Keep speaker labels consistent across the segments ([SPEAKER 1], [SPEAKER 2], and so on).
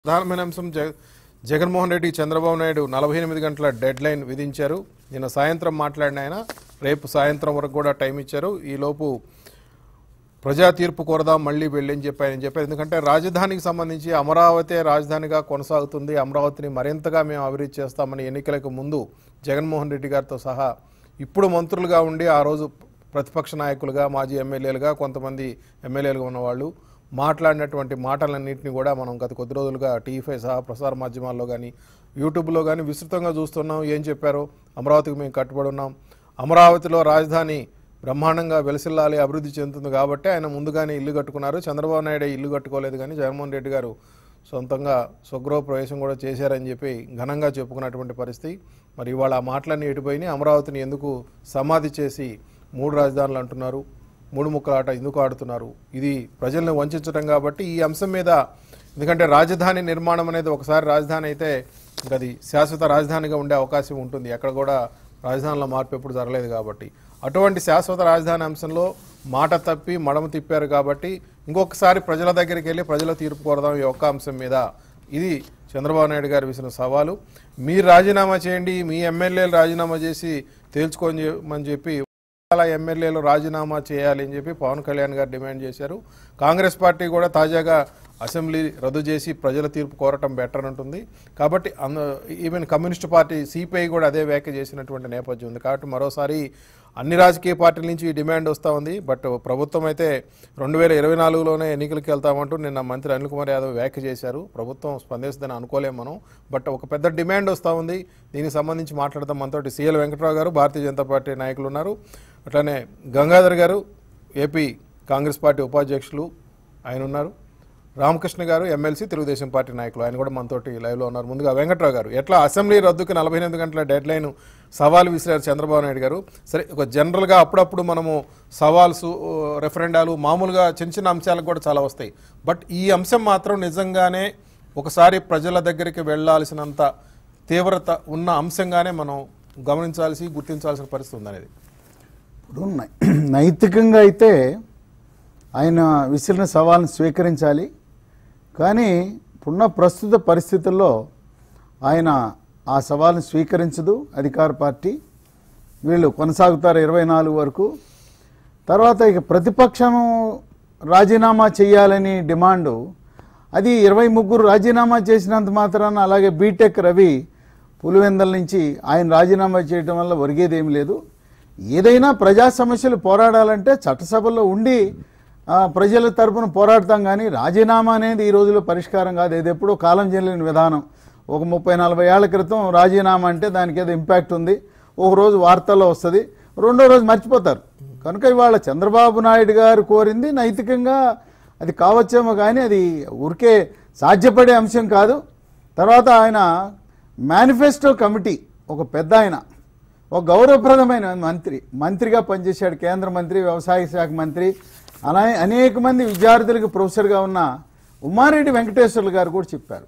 [SPEAKER 1] ప్రధానమైన అంశం జగ జగన్మోహన్ రెడ్డి చంద్రబాబు నాయుడు నలభై ఎనిమిది గంటల డెడ్ లైన్ విధించారు నిన్న సాయంత్రం మాట్లాడిన ఆయన రేపు సాయంత్రం వరకు కూడా టైం ఇచ్చారు ఈలోపు ప్రజా తీర్పు కోరదాం మళ్ళీ వెళ్ళి అని చెప్పి ఆయన చెప్పారు ఎందుకంటే రాజధానికి సంబంధించి అమరావతి రాజధానిగా కొనసాగుతుంది అమరావతిని మరింతగా మేము అభివృద్ధి చేస్తామని ఎన్నికలకు ముందు జగన్మోహన్ రెడ్డి గారితో సహా ఇప్పుడు మంత్రులుగా ఉండి ఆ రోజు ప్రతిపక్ష నాయకులుగా మాజీ ఎమ్మెల్యేలుగా కొంతమంది ఎమ్మెల్యేలుగా ఉన్నవాళ్ళు మాట్లాడినటువంటి మాటలన్నింటినీ కూడా మనం గత కొద్ది రోజులుగా టీవీ సహా ప్రసార మాధ్యమాల్లో కానీ యూట్యూబ్లో కానీ విస్తృతంగా చూస్తున్నాం ఏం చెప్పారో అమరావతికి మేము కట్టుబడి ఉన్నాం అమరావతిలో రాజధాని బ్రహ్మాండంగా వెలసిల్లాలి అభివృద్ధి చెందుతుంది కాబట్టి ఆయన ముందుగానే ఇల్లు కట్టుకున్నారు చంద్రబాబు నాయుడు ఇల్లు కట్టుకోలేదు కానీ జగన్మోహన్ రెడ్డి గారు సొంతంగా స్వగృహ ప్రవేశం కూడా చేశారని చెప్పి ఘనంగా చెప్పుకున్నటువంటి పరిస్థితి మరి ఇవాళ ఆ మాటలన్నీ ఎటుపోయినాయి అమరావతిని ఎందుకు సమాధి చేసి మూడు రాజధానులు అంటున్నారు మూడు ముక్కల ఆట ఎందుకు ఆడుతున్నారు ఇది ప్రజల్ని వంచడం కాబట్టి ఈ అంశం మీద ఎందుకంటే రాజధాని నిర్మాణం అనేది ఒకసారి రాజధాని అయితే ఇంకా అది శాశ్వత రాజధానిగా ఉండే అవకాశం ఉంటుంది ఎక్కడ కూడా రాజధానిలో మార్పు ఎప్పుడు జరగలేదు కాబట్టి అటువంటి శాశ్వత రాజధాని అంశంలో మాట తప్పి మడమ తిప్పారు కాబట్టి ఇంకొకసారి ప్రజల దగ్గరికి వెళ్ళి ప్రజల తీర్పు కోరదాం ఈ ఒక్క అంశం మీద ఇది చంద్రబాబు నాయుడు గారు విసిన సవాలు మీరు రాజీనామా చేయండి మీ ఎమ్మెల్యేలు రాజీనామా చేసి తేల్చుకోమని చెప్పి చాలా ఎమ్మెల్యేలు రాజీనామా చేయాలి అని చెప్పి పవన్ కళ్యాణ్ గారు డిమాండ్ చేశారు కాంగ్రెస్ పార్టీ కూడా తాజాగా అసెంబ్లీ రద్దు చేసి ప్రజల తీర్పు కోరటం బెటర్ ఉంటుంది కాబట్టి అంద ఈవెన్ కమ్యూనిస్ట్ పార్టీ సిపిఐ కూడా అదే వ్యాఖ్య చేసినటువంటి నేపథ్యం ఉంది కాబట్టి మరోసారి అన్ని రాజకీయ పార్టీల నుంచి ఈ డిమాండ్ వస్తూ ఉంది బట్ ప్రభుత్వం అయితే రెండు వేల ఇరవై నాలుగులోనే ఎన్నికలకు వెళ్తామంటూ నిన్న మంత్రి అనిల్ కుమార్ యాదవ్ వ్యాఖ్య చేశారు ప్రభుత్వం స్పందిస్తుందని అనుకోలేం మనం బట్ ఒక పెద్ద డిమాండ్ వస్తూ ఉంది దీనికి సంబంధించి మాట్లాడతాం మనతోటి సిఎల్ వెంకట్రావు గారు భారతీయ జనతా పార్టీ నాయకులు ఉన్నారు అట్లానే గంగాధర్ గారు ఏపీ కాంగ్రెస్ పార్టీ ఉపాధ్యక్షులు ఆయన ఉన్నారు రామకృష్ణ గారు ఎమ్మెల్సీ తెలుగుదేశం పార్టీ నాయకులు ఆయన కూడా మనతోటి లైవ్లో ఉన్నారు ముందుగా వెంకట్రావు గారు ఎట్లా అసెంబ్లీ రద్దుకి నలభై ఎనిమిది గంటల డెడ్ లైన్ సవాల్ విసిరారు చంద్రబాబు నాయుడు గారు సరే ఒక జనరల్గా అప్పుడప్పుడు మనము సవాల్స్ రెఫరెండాలు మామూలుగా చిన్న చిన్న అంశాలకు కూడా చాలా వస్తాయి బట్ ఈ అంశం మాత్రం నిజంగానే ఒకసారి ప్రజల దగ్గరికి వెళ్ళాల్సినంత తీవ్రత ఉన్న అంశంగానే మనం గమనించాల్సి గుర్తించాల్సిన పరిస్థితి ఉంది అనేది
[SPEAKER 2] ఇప్పుడు నై- నైతికంగా అయితే ఆయన విసిరిన సవాల్ని స్వీకరించాలి కానీ ఇప్పుడున్న ప్రస్తుత పరిస్థితుల్లో ఆయన ఆ సవాల్ని స్వీకరించదు అధికార పార్టీ వీళ్ళు కొనసాగుతారు ఇరవై నాలుగు వరకు తర్వాత ఇక ప్రతిపక్షం రాజీనామా చేయాలని డిమాండు అది ఇరవై ముగ్గురు రాజీనామా చేసినంత మాత్రాన అలాగే బీటెక్ రవి పులివెందల నుంచి ఆయన రాజీనామా చేయడం వల్ల ఒరిగేది ఏమి లేదు ఏదైనా ప్రజా సమస్యలు పోరాడాలంటే చట్టసభలో ఉండి ఆ, ప్రజల తరపున పోరాడతాం కానీ రాజీనామా అనేది ఈ రోజులో పరిష్కారం కాదు ఇది ఎప్పుడో కాలం చెల్లిన విధానం ఒక ముప్పై నలభై ఏళ్ల క్రితం రాజీనామా అంటే దానికి ఏదో ఇంపాక్ట్ ఉంది ఒక రోజు వార్తల్లో వస్తుంది రెండో రోజు మర్చిపోతారు కనుక ఇవాళ చంద్రబాబు నాయుడు గారు కోరింది నైతికంగా అది కావచ్చేమో కానీ అది ఊరికే సాధ్యపడే అంశం కాదు తర్వాత ఆయన మేనిఫెస్టో కమిటీ ఒక పెద్ద ఆయన ఒక గౌరవప్రదమైన మంత్రి మంత్రిగా పనిచేశాడు కేంద్ర మంత్రి వ్యవసాయ శాఖ మంత్రి అలా అనేక మంది విద్యార్థులకు ప్రొఫెసర్గా ఉన్న ఉమారెడ్డి వెంకటేశ్వర్లు గారు కూడా చెప్పారు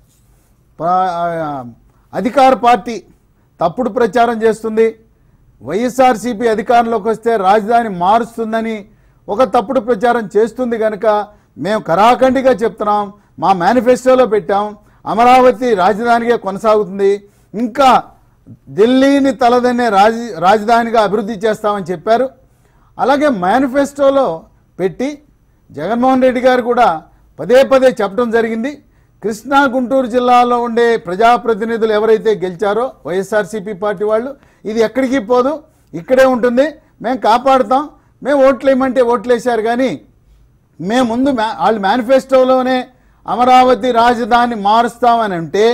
[SPEAKER 2] పా- ఆ, అధికార పార్టీ తప్పుడు ప్రచారం చేస్తుంది వైఎస్ఆర్సీపీ అధికారంలోకి వస్తే రాజధాని మారుస్తుందని ఒక తప్పుడు ప్రచారం చేస్తుంది కనుక మేము కరాఖండిగా చెప్తున్నాం మా మేనిఫెస్టోలో పెట్టాం అమరావతి రాజధానిగా కొనసాగుతుంది ఇంకా ఢిల్లీని తలదన్నే రాజ రాజధానిగా అభివృద్ధి చేస్తామని చెప్పారు అలాగే మేనిఫెస్టోలో పెట్టి జగన్మోహన్ రెడ్డి గారు కూడా పదే పదే చెప్పడం జరిగింది కృష్ణా గుంటూరు జిల్లాలో ఉండే ప్రజాప్రతినిధులు ఎవరైతే గెలిచారో వైఎస్ఆర్సీపీ పార్టీ వాళ్ళు ఇది ఎక్కడికి పోదు ఇక్కడే ఉంటుంది మేము కాపాడుతాం మేము ఓట్లు వేయమంటే ఓట్లు వేశారు కానీ మేము ముందు మ్యా- వాళ్ళు మేనిఫెస్టోలోనే అమరావతి రాజధాని మారుస్తామని అంటే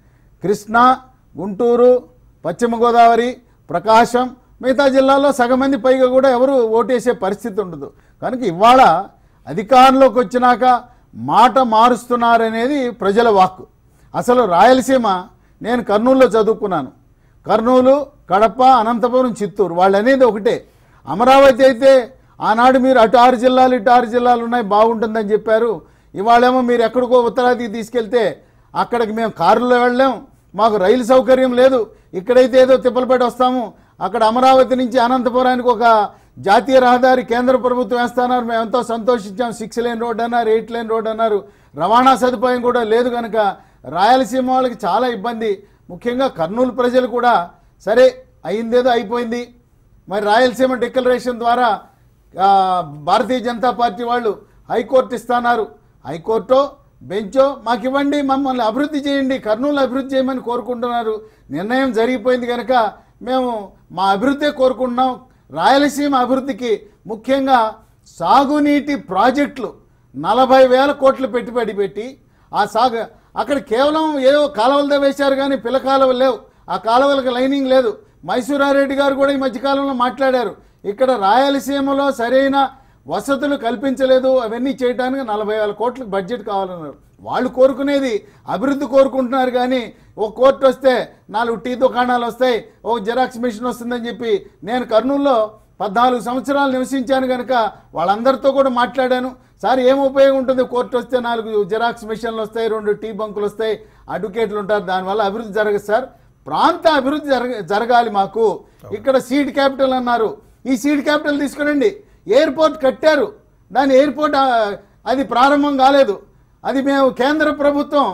[SPEAKER 2] కృష్ణా గుంటూరు పశ్చిమ గోదావరి ప్రకాశం మిగతా జిల్లాల్లో సగం మంది పైగా కూడా ఎవరు ఓటేసే పరిస్థితి ఉండదు కనుక ఇవాళ అధికారంలోకి వచ్చినాక మాట మారుస్తున్నారనేది ప్రజల వాక్కు అసలు రాయలసీమ నేను కర్నూలులో చదువుకున్నాను కర్నూలు కడప అనంతపురం చిత్తూరు వాళ్ళు అనేది ఒకటే అమరావతి అయితే ఆనాడు మీరు అటు ఆరు జిల్లాలు ఇటు ఆరు జిల్లాలు ఉన్నాయి బాగుంటుందని చెప్పారు ఇవాళేమో మీరు ఎక్కడికో ఉత్తరాదికి తీసుకెళ్తే అక్కడికి మేము కారులో వెళ్ళాం మాకు రైలు సౌకర్యం లేదు ఇక్కడైతే ఏదో తిప్పలపేట వస్తాము అక్కడ అమరావతి నుంచి అనంతపురానికి ఒక జాతీయ రహదారి కేంద్ర ప్రభుత్వం వేస్తున్నారు మేము ఎంతో సంతోషించాం సిక్స్ లేన్ రోడ్ అన్నారు ఎయిట్ లేన్ రోడ్ అన్నారు రవాణా సదుపాయం కూడా లేదు కనుక రాయలసీమ వాళ్ళకి చాలా ఇబ్బంది ముఖ్యంగా కర్నూలు ప్రజలు కూడా సరే అయిందేదో అయిపోయింది మరి రాయలసీమ డిక్లరేషన్ ద్వారా ఆ, భారతీయ జనతా పార్టీ వాళ్ళు హైకోర్టు ఇస్తున్నారు హైకోర్టు బెంచో మాకు ఇవ్వండి మమ్మల్ని అభివృద్ధి చేయండి కర్నూలు అభివృద్ధి చేయమని కోరుకుంటున్నారు నిర్ణయం జరిగిపోయింది కనుక మేము మా అభివృద్ధి కోరుకుంటున్నాం రాయలసీమ అభివృద్ధికి ముఖ్యంగా సాగునీటి ప్రాజెక్టులు నలభై వేల కోట్లు పెట్టుబడి పెట్టి ఆ సాగు అక్కడ కేవలం ఏదో కాలువలతో వేశారు కానీ పిల్ల కాలువలు లేవు ఆ కాలువలకు లైనింగ్ లేదు మైసూరారెడ్డి గారు కూడా ఈ మధ్యకాలంలో మాట్లాడారు ఇక్కడ రాయలసీమలో సరైన వసతులు కల్పించలేదు అవన్నీ చేయడానికి నలభై వేల కోట్లకు బడ్జెట్ కావాలన్నారు వాళ్ళు కోరుకునేది అభివృద్ధి కోరుకుంటున్నారు కానీ ఒక కోర్టు వస్తే నాలుగు టీ దుకాణాలు వస్తాయి ఒక జిరాక్స్ మిషన్ వస్తుందని చెప్పి నేను కర్నూలులో పద్నాలుగు సంవత్సరాలు నివసించాను కనుక వాళ్ళందరితో కూడా మాట్లాడాను సార్ ఏం ఉపయోగం ఉంటుంది కోర్టు వస్తే నాలుగు జిరాక్స్ మిషన్లు వస్తాయి రెండు టీ బంకులు వస్తాయి అడ్వకేట్లు ఉంటారు దానివల్ల అభివృద్ధి జరగదు సార్ ప్రాంత అభివృద్ధి జరగ జరగాలి మాకు ఇక్కడ సీడ్ క్యాపిటల్ అన్నారు ఈ సీడ్ క్యాపిటల్ తీసుకురండి ఎయిర్పోర్ట్ కట్టారు దాని ఎయిర్పోర్ట్ ఆ, అది ప్రారంభం కాలేదు అది మేము కేంద్ర ప్రభుత్వం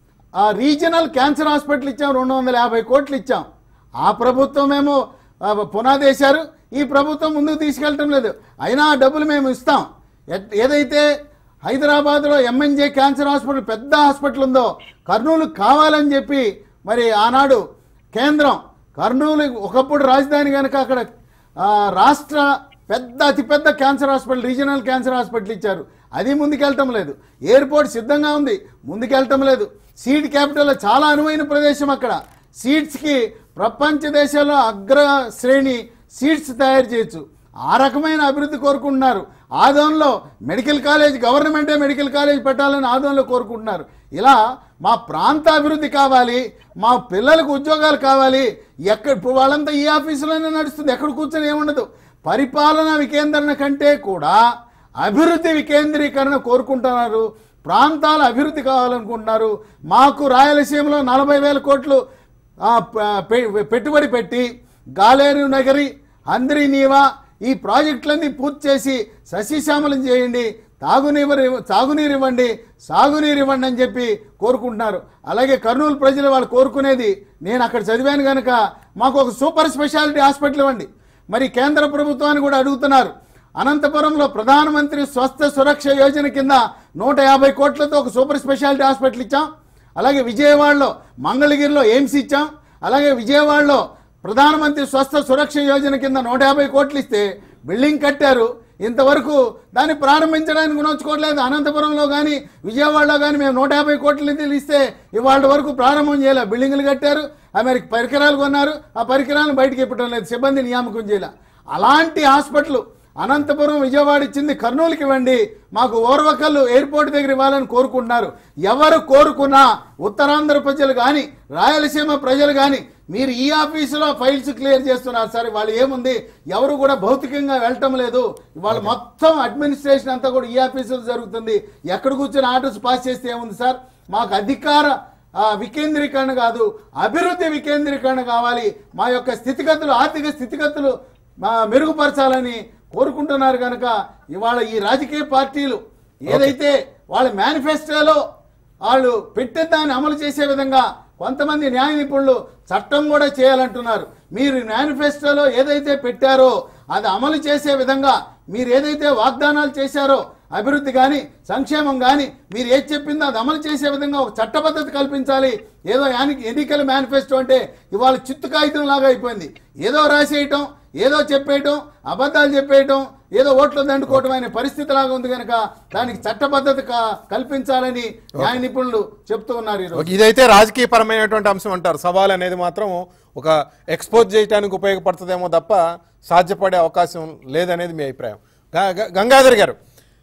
[SPEAKER 2] ఆ రీజనల్ క్యాన్సర్ హాస్పిటల్ ఇచ్చాం రెండు వందల యాభై కోట్లు ఇచ్చాం ఆ ప్రభుత్వం ఏమో ఆ, పునాది వేశారు ఈ ప్రభుత్వం ముందుకు తీసుకెళ్ళటం లేదు అయినా ఆ డబ్బులు మేము ఇస్తాం ఎట్- ఏదైతే హైదరాబాద్లో ఎంఎన్జే క్యాన్సర్ హాస్పిటల్ పెద్ద హాస్పిటల్ ఉందో కర్నూలు కావాలని చెప్పి మరి ఆనాడు కేంద్రం కర్నూలు ఒకప్పుడు రాజధాని కనుక అక్కడ ఆ, రాష్ట్ర పెద్ద అతిపెద్ద cancer hospital regional cancer hospital ఇచ్చారు అది ముందుకెళ్ళటం లేదు ఎయిర్పోర్ట్ సిద్ధంగా ఉంది ముందుకెళ్ళటం లేదు సీడ్ క్యాపిటల్ చాలా అనువైన ప్రదేశం అక్కడ సీడ్స్కి ప్రపంచ దేశాల్లో అగ్ర శ్రేణి సీడ్స్ తయారు చేయొచ్చు ఆ రకమైన అభివృద్ధి కోరుకుంటున్నారు ఆదోన్లో మెడికల్ కాలేజ్ గవర్నమెంటే మెడికల్ కాలేజ్ పెట్టాలని ఆదోన్లో కోరుకుంటున్నారు ఇలా మా ప్రాంత అభివృద్ధి కావాలి మా పిల్లలకు ఉద్యోగాలు కావాలి ఎక్కడ ఇప్పుడు వాళ్ళంతా ఈ ఆఫీసులోనే నడుస్తుంది ఎక్కడ కూర్చొని ఏముండదు పరిపాలన వికేంద్రణ కంటే కూడా అభివృద్ధి వికేంద్రీకరణ కోరుకుంటున్నారు ప్రాంతాల అభివృద్ధి కావాలనుకుంటున్నారు మాకు రాయలసీమలో నలభై వేల కోట్లు ఆ, ప- పె- పెట్టుబడి పెట్టి గాలేరు నగరి అందరి నీవా ఈ ప్రాజెక్టులన్నీ పూర్తి చేసి సస్యశ్యామలం చేయండి తాగునీరు తాగునీరు ఇవ్వండి సాగునీరు ఇవ్వండి అని చెప్పి కోరుకుంటున్నారు అలాగే కర్నూలు ప్రజలు వాళ్ళు కోరుకునేది నేను అక్కడ చదివాను కనుక మాకు ఒక సూపర్ స్పెషాలిటీ హాస్పిటల్ ఇవ్వండి మరి కేంద్ర ప్రభుత్వాన్ని కూడా అడుగుతున్నారు అనంతపురంలో ప్రధానమంత్రి స్వస్థ సురక్ష యోజన కింద నూట యాభై కోట్లతో ఒక సూపర్ స్పెషాలిటీ హాస్పిటల్ ఇచ్చాం అలాగే విజయవాడలో మంగళగిరిలో ఎయిమ్స్ ఇచ్చాం అలాగే విజయవాడలో ప్రధానమంత్రి స్వస్థ సురక్ష యోజన కింద నూట యాభై కోట్లు ఇస్తే బిల్డింగ్ కట్టారు ఇంతవరకు దాన్ని ప్రారంభించడానికి నోచుకోవట్లేదు అనంతపురంలో కానీ విజయవాడలో కానీ మేము నూట యాభై కోట్ల నిధులు ఇస్తే ఇవాళ వరకు ప్రారంభం చేయలే బిల్డింగులు కట్టారు అమెరికా పరికరాలు కొన్నారు ఆ పరికరాలను బయటకు ఇప్పటం లేదు సిబ్బంది నియామకం చేయలే అలాంటి హాస్పిటల్ అనంతపురం విజయవాడ ఇచ్చింది కర్నూలుకి ఇవ్వండి మాకు ఓర్వకల్లు ఎయిర్పోర్ట్ దగ్గర ఇవ్వాలని కోరుకుంటున్నారు ఎవరు కోరుకున్నా ఉత్తరాంధ్ర ప్రజలు కానీ రాయలసీమ ప్రజలు కానీ మీరు ఈ ఆఫీసులో ఫైల్స్ క్లియర్ చేస్తున్నారు సార్ వాళ్ళు ఏముంది ఎవరు కూడా భౌతికంగా వెళ్ళటం లేదు వాళ్ళు మొత్తం అడ్మినిస్ట్రేషన్ అంతా కూడా ఈ ఆఫీసులో జరుగుతుంది ఎక్కడ కూర్చొని ఆర్డర్స్ పాస్ చేస్తే ఏముంది సార్ మాకు అధికార ఆ, వికేంద్రీకరణ కాదు అభివృద్ధి వికేంద్రీకరణ కావాలి మా యొక్క స్థితిగతులు ఆర్థిక స్థితిగతులు మా మెరుగుపరచాలని కోరుకుంటున్నారు కనుక ఇవాళ ఈ రాజకీయ పార్టీలు ఏదైతే వాళ్ళ మేనిఫెస్టోలో వాళ్ళు పెట్టే దాన్ని అమలు చేసే విధంగా కొంతమంది న్యాయ నిపుణులు చట్టం కూడా చేయాలంటున్నారు మీరు మేనిఫెస్టోలో ఏదైతే పెట్టారో అది అమలు చేసే విధంగా మీరు ఏదైతే వాగ్దానాలు చేశారో అభివృద్ధి కానీ సంక్షేమం కానీ మీరు ఏది చెప్పిందో అది అమలు చేసే విధంగా ఒక చట్టబద్ధత కల్పించాలి ఏదో యాని- ఎన్నికల మేనిఫెస్టో అంటే ఇవాళ చిత్తు కాగితం లాగా అయిపోయింది ఏదో రాసేయటం ఏదో చెప్పేయటం అబద్ధాలు చెప్పేయటం ఏదో ఓట్లు దండుకోవటం అనే పరిస్థితి లాగా ఉంది కనుక దానికి చట్టబద్ధత క- కల్పించాలని న్యాయ నిపుణులు చెప్తూ ఉన్నారు ఈరోజు
[SPEAKER 1] ఓకే, ఇదైతే రాజకీయపరమైనటువంటి అంశం అంటారు సవాల్ అనేది మాత్రం ఒక ఎక్స్పోజ్ చేయడానికి ఉపయోగపడుతుందేమో తప్ప సాధ్యపడే అవకాశం లేదనేది మీ అభిప్రాయం గ- గ- గంగాధర్ గారు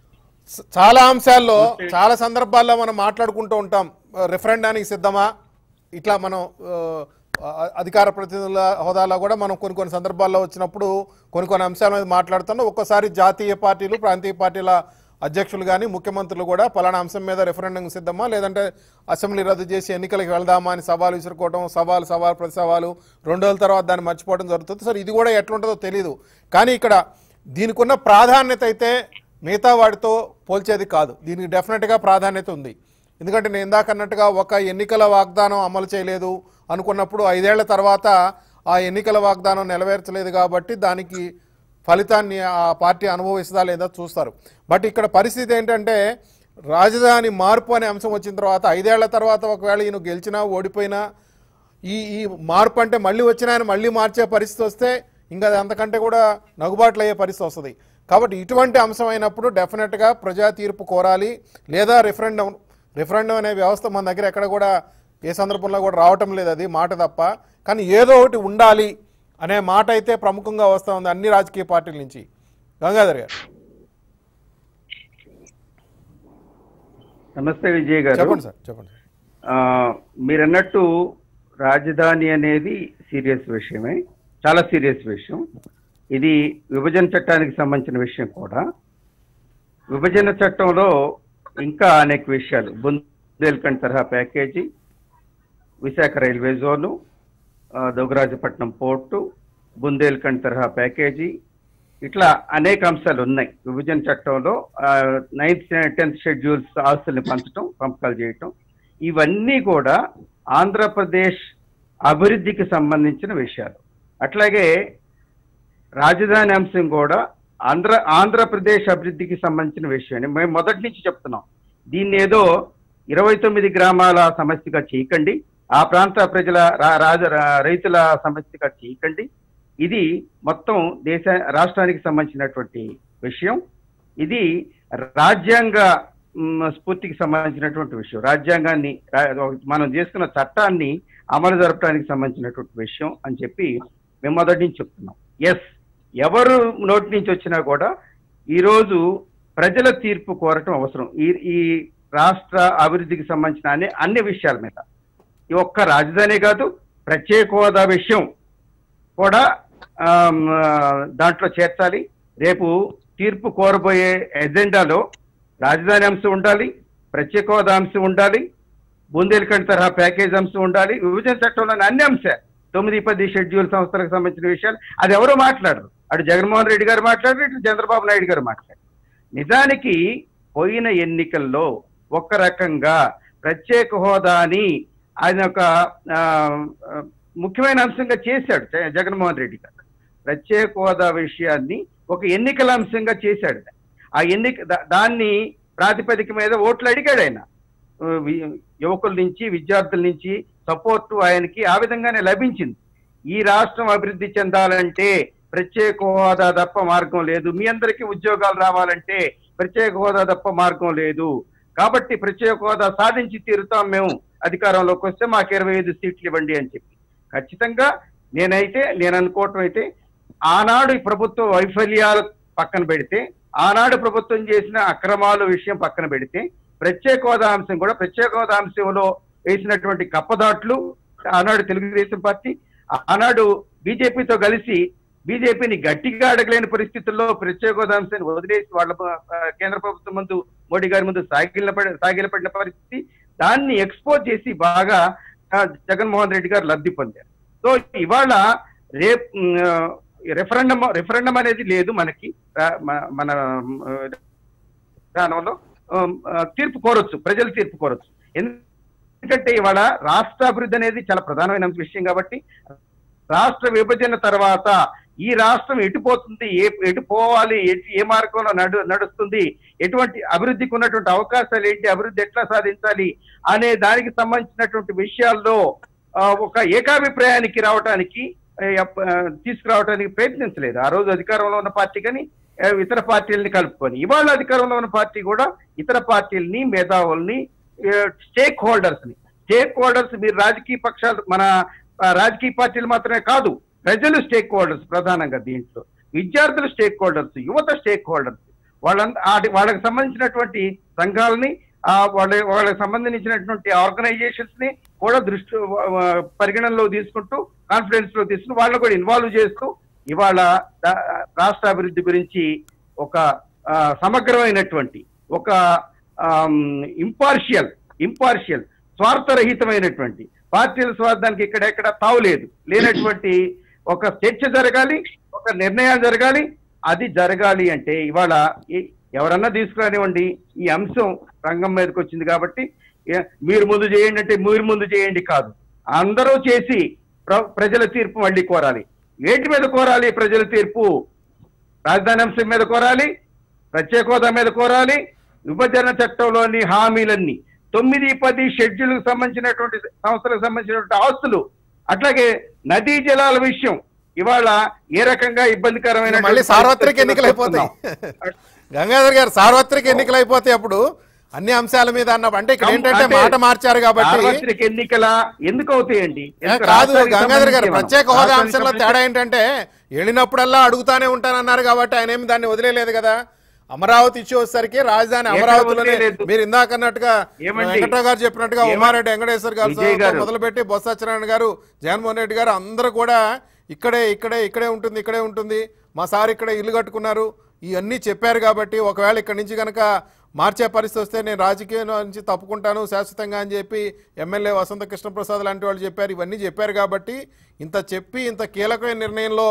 [SPEAKER 1] స- చాలా అంశాల్లో చాలా సందర్భాల్లో మనం మాట్లాడుకుంటూ ఉంటాం రిఫరెండానికి సిద్ధమా ఇట్లా మనం ఆ, అ- అధికార ప్రతినిధుల హోదాలో కూడా మనం కొన్ని కొన్ని సందర్భాల్లో వచ్చినప్పుడు కొన్ని కొన్ని అంశాల మీద మాట్లాడుతున్నాం ఒక్కోసారి జాతీయ పార్టీలు ప్రాంతీయ పార్టీల అధ్యక్షులు కానీ ముఖ్యమంత్రులు కూడా పలానా అంశం మీద రెఫరెండం సిద్ధమా లేదంటే అసెంబ్లీ రద్దు చేసి ఎన్నికలకు వెళ్దామా అని సవాలు విసురుకోవడం సవాలు సవాలు ప్రతి సవాలు రెండు రోజుల తర్వాత దాన్ని మర్చిపోవడం జరుగుతుంది సార్ ఇది కూడా ఎట్లుంటుందో తెలియదు కానీ ఇక్కడ దీనికి ఉన్న ప్రాధాన్యత అయితే మిగతా వాటితో పోల్చేది కాదు దీనికి డెఫినెట్గా ప్రాధాన్యత ఉంది ఎందుకంటే నేను ఇందాక అన్నట్టుగా ఒక ఎన్నికల వాగ్దానం అమలు చేయలేదు అనుకున్నప్పుడు ఐదేళ్ల తర్వాత ఆ ఎన్నికల వాగ్దానం నెరవేర్చలేదు కాబట్టి దానికి ఫలితాన్ని ఆ పార్టీ అనుభవిస్తుందా లేదా చూస్తారు బట్ ఇక్కడ పరిస్థితి ఏంటంటే రాజధాని మార్పు అనే అంశం వచ్చిన తర్వాత ఐదేళ్ల తర్వాత ఒకవేళ ఈయన గెలిచినా ఓడిపోయినా ఈ ఈ మార్పు అంటే మళ్ళీ వచ్చిన ఆయన మళ్ళీ మార్చే పరిస్థితి వస్తే ఇంకా అది అంతకంటే కూడా నగుబాట్లు అయ్యే పరిస్థితి వస్తుంది కాబట్టి ఇటువంటి అంశం అయినప్పుడు డెఫినెట్గా ప్రజా తీర్పు కోరాలి లేదా రిఫరెండం రిఫరెండం అనే వ్యవస్థ మన దగ్గర ఎక్కడ కూడా ఏ సందర్భంలో కూడా రావటం లేదు అది మాట తప్ప కానీ ఏదో ఒకటి ఉండాలి అనే మాట అయితే ప్రముఖంగా వస్తూ ఉంది అన్ని రాజకీయ పార్టీల నుంచి గంగాధర్ గారు
[SPEAKER 3] నమస్తే విజయ్ గారు
[SPEAKER 1] చెప్పండి సార్ చెప్పండి సార్
[SPEAKER 3] ఆ, మీరన్నట్టు రాజధాని అనేది సీరియస్ విషయమే చాలా సీరియస్ విషయం ఇది విభజన చట్టానికి సంబంధించిన విషయం కూడా విభజన చట్టంలో ఇంకా అనేక విషయాలు బుందేల్ఖండ్ తరహా ప్యాకేజీ విశాఖ రైల్వే జోను ఆ, దోగరాజపట్నం పోర్టు బుందేల్ఖండ్ తరహా ప్యాకేజీ ఇట్లా అనేక అంశాలు ఉన్నాయి విభజన చట్టంలో నైన్త్ టెన్త్ షెడ్యూల్స్ ఆస్తుల్ని పంచడం పంపకాలు చేయటం ఇవన్నీ కూడా ఆంధ్రప్రదేశ్ అభివృద్ధికి సంబంధించిన విషయాలు అట్లాగే రాజధాని అంశం కూడా ఆంధ్ర ఆంధ్రప్రదేశ్ అభివృద్ధికి సంబంధించిన విషయం మేము మొదటి నుంచి చెప్తున్నాం దీన్ని ఏదో ఇరవై తొమ్మిది గ్రామాల సమస్యగా చేయకండి ఆ ప్రాంత ప్రజల రా- రాజ రా- రైతుల సమస్యగా చేయకండి ఇది మొత్తం దేశ రాష్ట్రానికి సంబంధించినటువంటి విషయం ఇది రాజ్యాంగ మ్, స్ఫూర్తికి సంబంధించినటువంటి విషయం రాజ్యాంగాన్ని రా- మనం చేసుకున్న చట్టాన్ని అమలు జరపడానికి సంబంధించినటువంటి విషయం అని చెప్పి మేము మొదటి నుంచి చెప్తున్నాం ఎస్ ఎవరు నోటి నుంచి వచ్చినా కూడా ఈరోజు ప్రజల తీర్పు కోరటం అవసరం ఈ ఈ రాష్ట్ర అభివృద్ధికి సంబంధించిన అన్ని అన్ని విషయాల మీద ఈ ఒక్క రాజధాని కాదు ప్రత్యేక హోదా విషయం కూడా ఆమ్, ఆ, దాంట్లో చేర్చాలి రేపు తీర్పు కోరబోయే ఎజెండాలో రాజధాని అంశం ఉండాలి ప్రత్యేక హోదా అంశం ఉండాలి బుందేల్ఖండ్ తరహా ప్యాకేజ్ అంశం ఉండాలి విభజన చట్టంలోని అన్ని అంశాలు తొమ్మిది పది షెడ్యూల్ సంస్థలకు సంబంధించిన విషయాలు అది ఎవరో మాట్లాడరు అటు జగన్మోహన్ రెడ్డి గారు మాట్లాడారు ఇటు చంద్రబాబు నాయుడు గారు మాట్లాడారు నిజానికి పోయిన ఎన్నికల్లో ఒక రకంగా ప్రత్యేక హోదాని ఆయన ఒక ఆ, ఆ, ముఖ్యమైన అంశంగా చేశాడు జ- జగన్మోహన్ రెడ్డి గారు ప్రత్యేక హోదా విషయాన్ని ఒక ఎన్నికల అంశంగా చేశాడు ఆ ఎన్నిక దా- దాన్ని ప్రాతిపదిక మీద ఓట్లు అడిగాడు ఆయన ఆ, వి- యువకుల నుంచి విద్యార్థుల నుంచి సపోర్ట్ ఆయనకి ఆ విధంగానే లభించింది ఈ రాష్ట్రం అభివృద్ధి చెందాలంటే ప్రత్యేక హోదా తప్ప మార్గం లేదు మీ అందరికీ ఉద్యోగాలు రావాలంటే ప్రత్యేక హోదా తప్ప మార్గం లేదు కాబట్టి ప్రత్యేక హోదా సాధించి తీరుతాం మేము అధికారంలోకి వస్తే మాకు ఇరవై ఐదు సీట్లు ఇవ్వండి అని చెప్పి ఖచ్చితంగా నేనైతే నేను అనుకోవటం అయితే ఆనాడు ఈ ప్రభుత్వ వైఫల్యాలు పక్కన పెడితే ఆనాడు ప్రభుత్వం చేసిన అక్రమాల విషయం పక్కన పెడితే ప్రత్యేక హోదా అంశం కూడా ప్రత్యేక హోదా అంశంలో వేసినటువంటి కప్పదాట్లు ఆనాడు తెలుగుదేశం పార్టీ ఆనాడు బీజేపీతో కలిసి బీజేపీని గట్టిగా అడగలేని పరిస్థితుల్లో ప్రత్యేక హోదా అంశాన్ని వదిలేసి వాళ్ళ ఆ, కేంద్ర ప్రభుత్వం ముందు మోడీ గారి ముందు సాగిల సాగిలపడిన పరిస్థితి దాన్ని ఎక్స్పోజ్ చేసి బాగా ఆ, జగన్మోహన్ రెడ్డి గారు లబ్ధి పొందారు సో ఇవాళ రేపు రెఫరెండం రెఫరెండం అనేది లేదు మనకి ఆ, మ- మన ఆ, విధానంలో ఆ, ఆ, తీర్పు కోరొచ్చు ప్రజలు తీర్పు కోరొచ్చు ఎందుకంటే ఇవాళ రాష్ట్ర అభివృద్ధి అనేది చాలా ప్రధానమైన విషయం కాబట్టి రాష్ట్ర విభజన తర్వాత ఈ రాష్ట్రం ఎటు పోతుంది ఏ ఎటు పోవాలి ఎటు ఏ మార్గంలో నడు నడుస్తుంది ఎటువంటి అభివృద్ధికి ఉన్నటువంటి అవకాశాలు ఏంటి అభివృద్ధి ఎట్లా సాధించాలి అనే దానికి సంబంధించినటువంటి విషయాల్లో ఆ, ఒక ఏకాభిప్రాయానికి రావడానికి ఆ, అప్- ఆ, తీసుకురావడానికి ప్రయత్నించలేదు ఆ రోజు అధికారంలో ఉన్న పార్టీ కానీ ఆ, ఇతర పార్టీలని కలుపుకొని ఇవాళ అధికారంలో ఉన్న పార్టీ కూడా ఇతర పార్టీలని మేధావుల్ని స్టేక్ హోల్డర్స్ ని స్టేక్ హోల్డర్స్ మీరు రాజకీయ పక్షాలు మన ఆ, రాజకీయ పార్టీలు మాత్రమే కాదు ప్రజలు స్టేక్ హోల్డర్స్ ప్రధానంగా దీంట్లో విద్యార్థులు స్టేక్ హోల్డర్స్ యువత స్టేక్ హోల్డర్స్ వాళ్ళంత ఆ- వాళ్ళకి సంబంధించినటువంటి సంఘాలని ఆ వాళ్ళ వాళ్ళకి సంబంధించినటువంటి ఆర్గనైజేషన్స్ ని కూడా దృష్టి ఆ, పరిగణనలో తీసుకుంటూ కాన్ఫిడెన్స్ లో తీసుకుని వాళ్ళని కూడా ఇన్వాల్వ్ చేస్తూ ఇవాళ దా- రాష్ట్ర అభివృద్ధి గురించి ఒక ఆ, సమగ్రమైనటువంటి ఒక ఇంపార్షియల్ ఇంపార్షియల్ స్వార్థరహితమైనటువంటి పార్టీల స్వార్థానికి ఇక్కడ ఎక్కడ తావులేదు లేనటువంటి ఒక చర్చ జరగాలి ఒక నిర్ణయాలు జరగాలి అది జరగాలి అంటే ఇవాళ ఈ- ఎవరన్నా తీసుకురానివ్వండి ఈ అంశం రంగం మీదకి వచ్చింది కాబట్టి ఏ- మీరు ముందు చేయండి అంటే మీరు ముందు చేయండి కాదు అందరూ చేసి ప్ర- ప్రజల తీర్పు మళ్ళీ కోరాలి వేటి మీద కోరాలి ప్రజల తీర్పు రాజధాని అంశం మీద కోరాలి ప్రత్యేక హోదా మీద కోరాలి విభజన చట్టంలోని హామీలన్నీ తొమ్మిది పది షెడ్యూల్కి సంబంధించినటువంటి సంస్థలకు సంబంధించినటువంటి ఆస్తులు అట్లాగే నదీ జలాల విషయం ఇవాళ ఏ రకంగా ఇబ్బందికరమైన
[SPEAKER 1] మళ్ళీ సార్వత్రిక ఎన్నికలు అయిపోతాయి గంగాధర్ గారు సార్వత్రిక ఎన్నికలు అయిపోతాయి అప్పుడు అన్ని అంశాల మీద అన్నప్పుడు అంటే ఇక్కడ ఏంటంటే
[SPEAKER 3] అంటే
[SPEAKER 1] మాట మార్చారు కాబట్టి
[SPEAKER 3] సార్వత్రిక ఎన్నికల ఎందుకు అవుతాయండి
[SPEAKER 1] ఏ,
[SPEAKER 3] ఎందుకు
[SPEAKER 1] కాదు
[SPEAKER 3] రాష్ట్రానికి
[SPEAKER 1] గంగాధర్ గారు
[SPEAKER 3] సంబంధించి
[SPEAKER 1] ప్రత్యేక
[SPEAKER 3] మనం-
[SPEAKER 1] హోదా
[SPEAKER 3] రాష్ట్రానికి
[SPEAKER 1] అంశంలో
[SPEAKER 3] సంబంధించి-
[SPEAKER 1] తేడా ఏంటంటే వెళ్ళినప్పుడల్లా అడుగుతానే ఉంటానన్నారు కాబట్టి ఆయన ఏమి దాన్ని వదిలేదు కదా అమరావతి ఇష్యూ వచ్చేసరికి రాజధాని
[SPEAKER 3] ఎక్కడ
[SPEAKER 1] అమరావతిలోనే
[SPEAKER 3] వదిలేయలేదు?
[SPEAKER 1] మీరు ఇందాక అన్నట్టుగా
[SPEAKER 3] ఏమండి?
[SPEAKER 1] వెంకట్రావు గారు చెప్పినట్టుగా
[SPEAKER 3] ఏమ-
[SPEAKER 1] ఉమారెడ్డి వెంకటేశ్వర్ గారు
[SPEAKER 3] విజయ్ గారు.
[SPEAKER 1] మొదలుపెట్టి బొత్స సత్యనారాయణ గారు జగన్మోహన్ రెడ్డి గారు అందరూ కూడా ఇక్కడే ఇక్కడే ఇక్కడే ఉంటుంది ఇక్కడే ఉంటుంది మా సార్ ఇక్కడే ఇల్లు కట్టుకున్నారు ఇవన్నీ చెప్పారు కాబట్టి ఒకవేళ ఇక్కడి నుంచి కనుక మార్చే పరిస్థితి వస్తే నేను రాజకీయం నుంచి తప్పుకుంటాను శాశ్వతంగా అని చెప్పి ఎమ్మెల్యే వసంత కృష్ణప్రసాద్ లాంటి వాళ్ళు చెప్పారు ఇవన్నీ చెప్పారు కాబట్టి ఇంత చెప్పి ఇంత కీలకమైన నిర్ణయంలో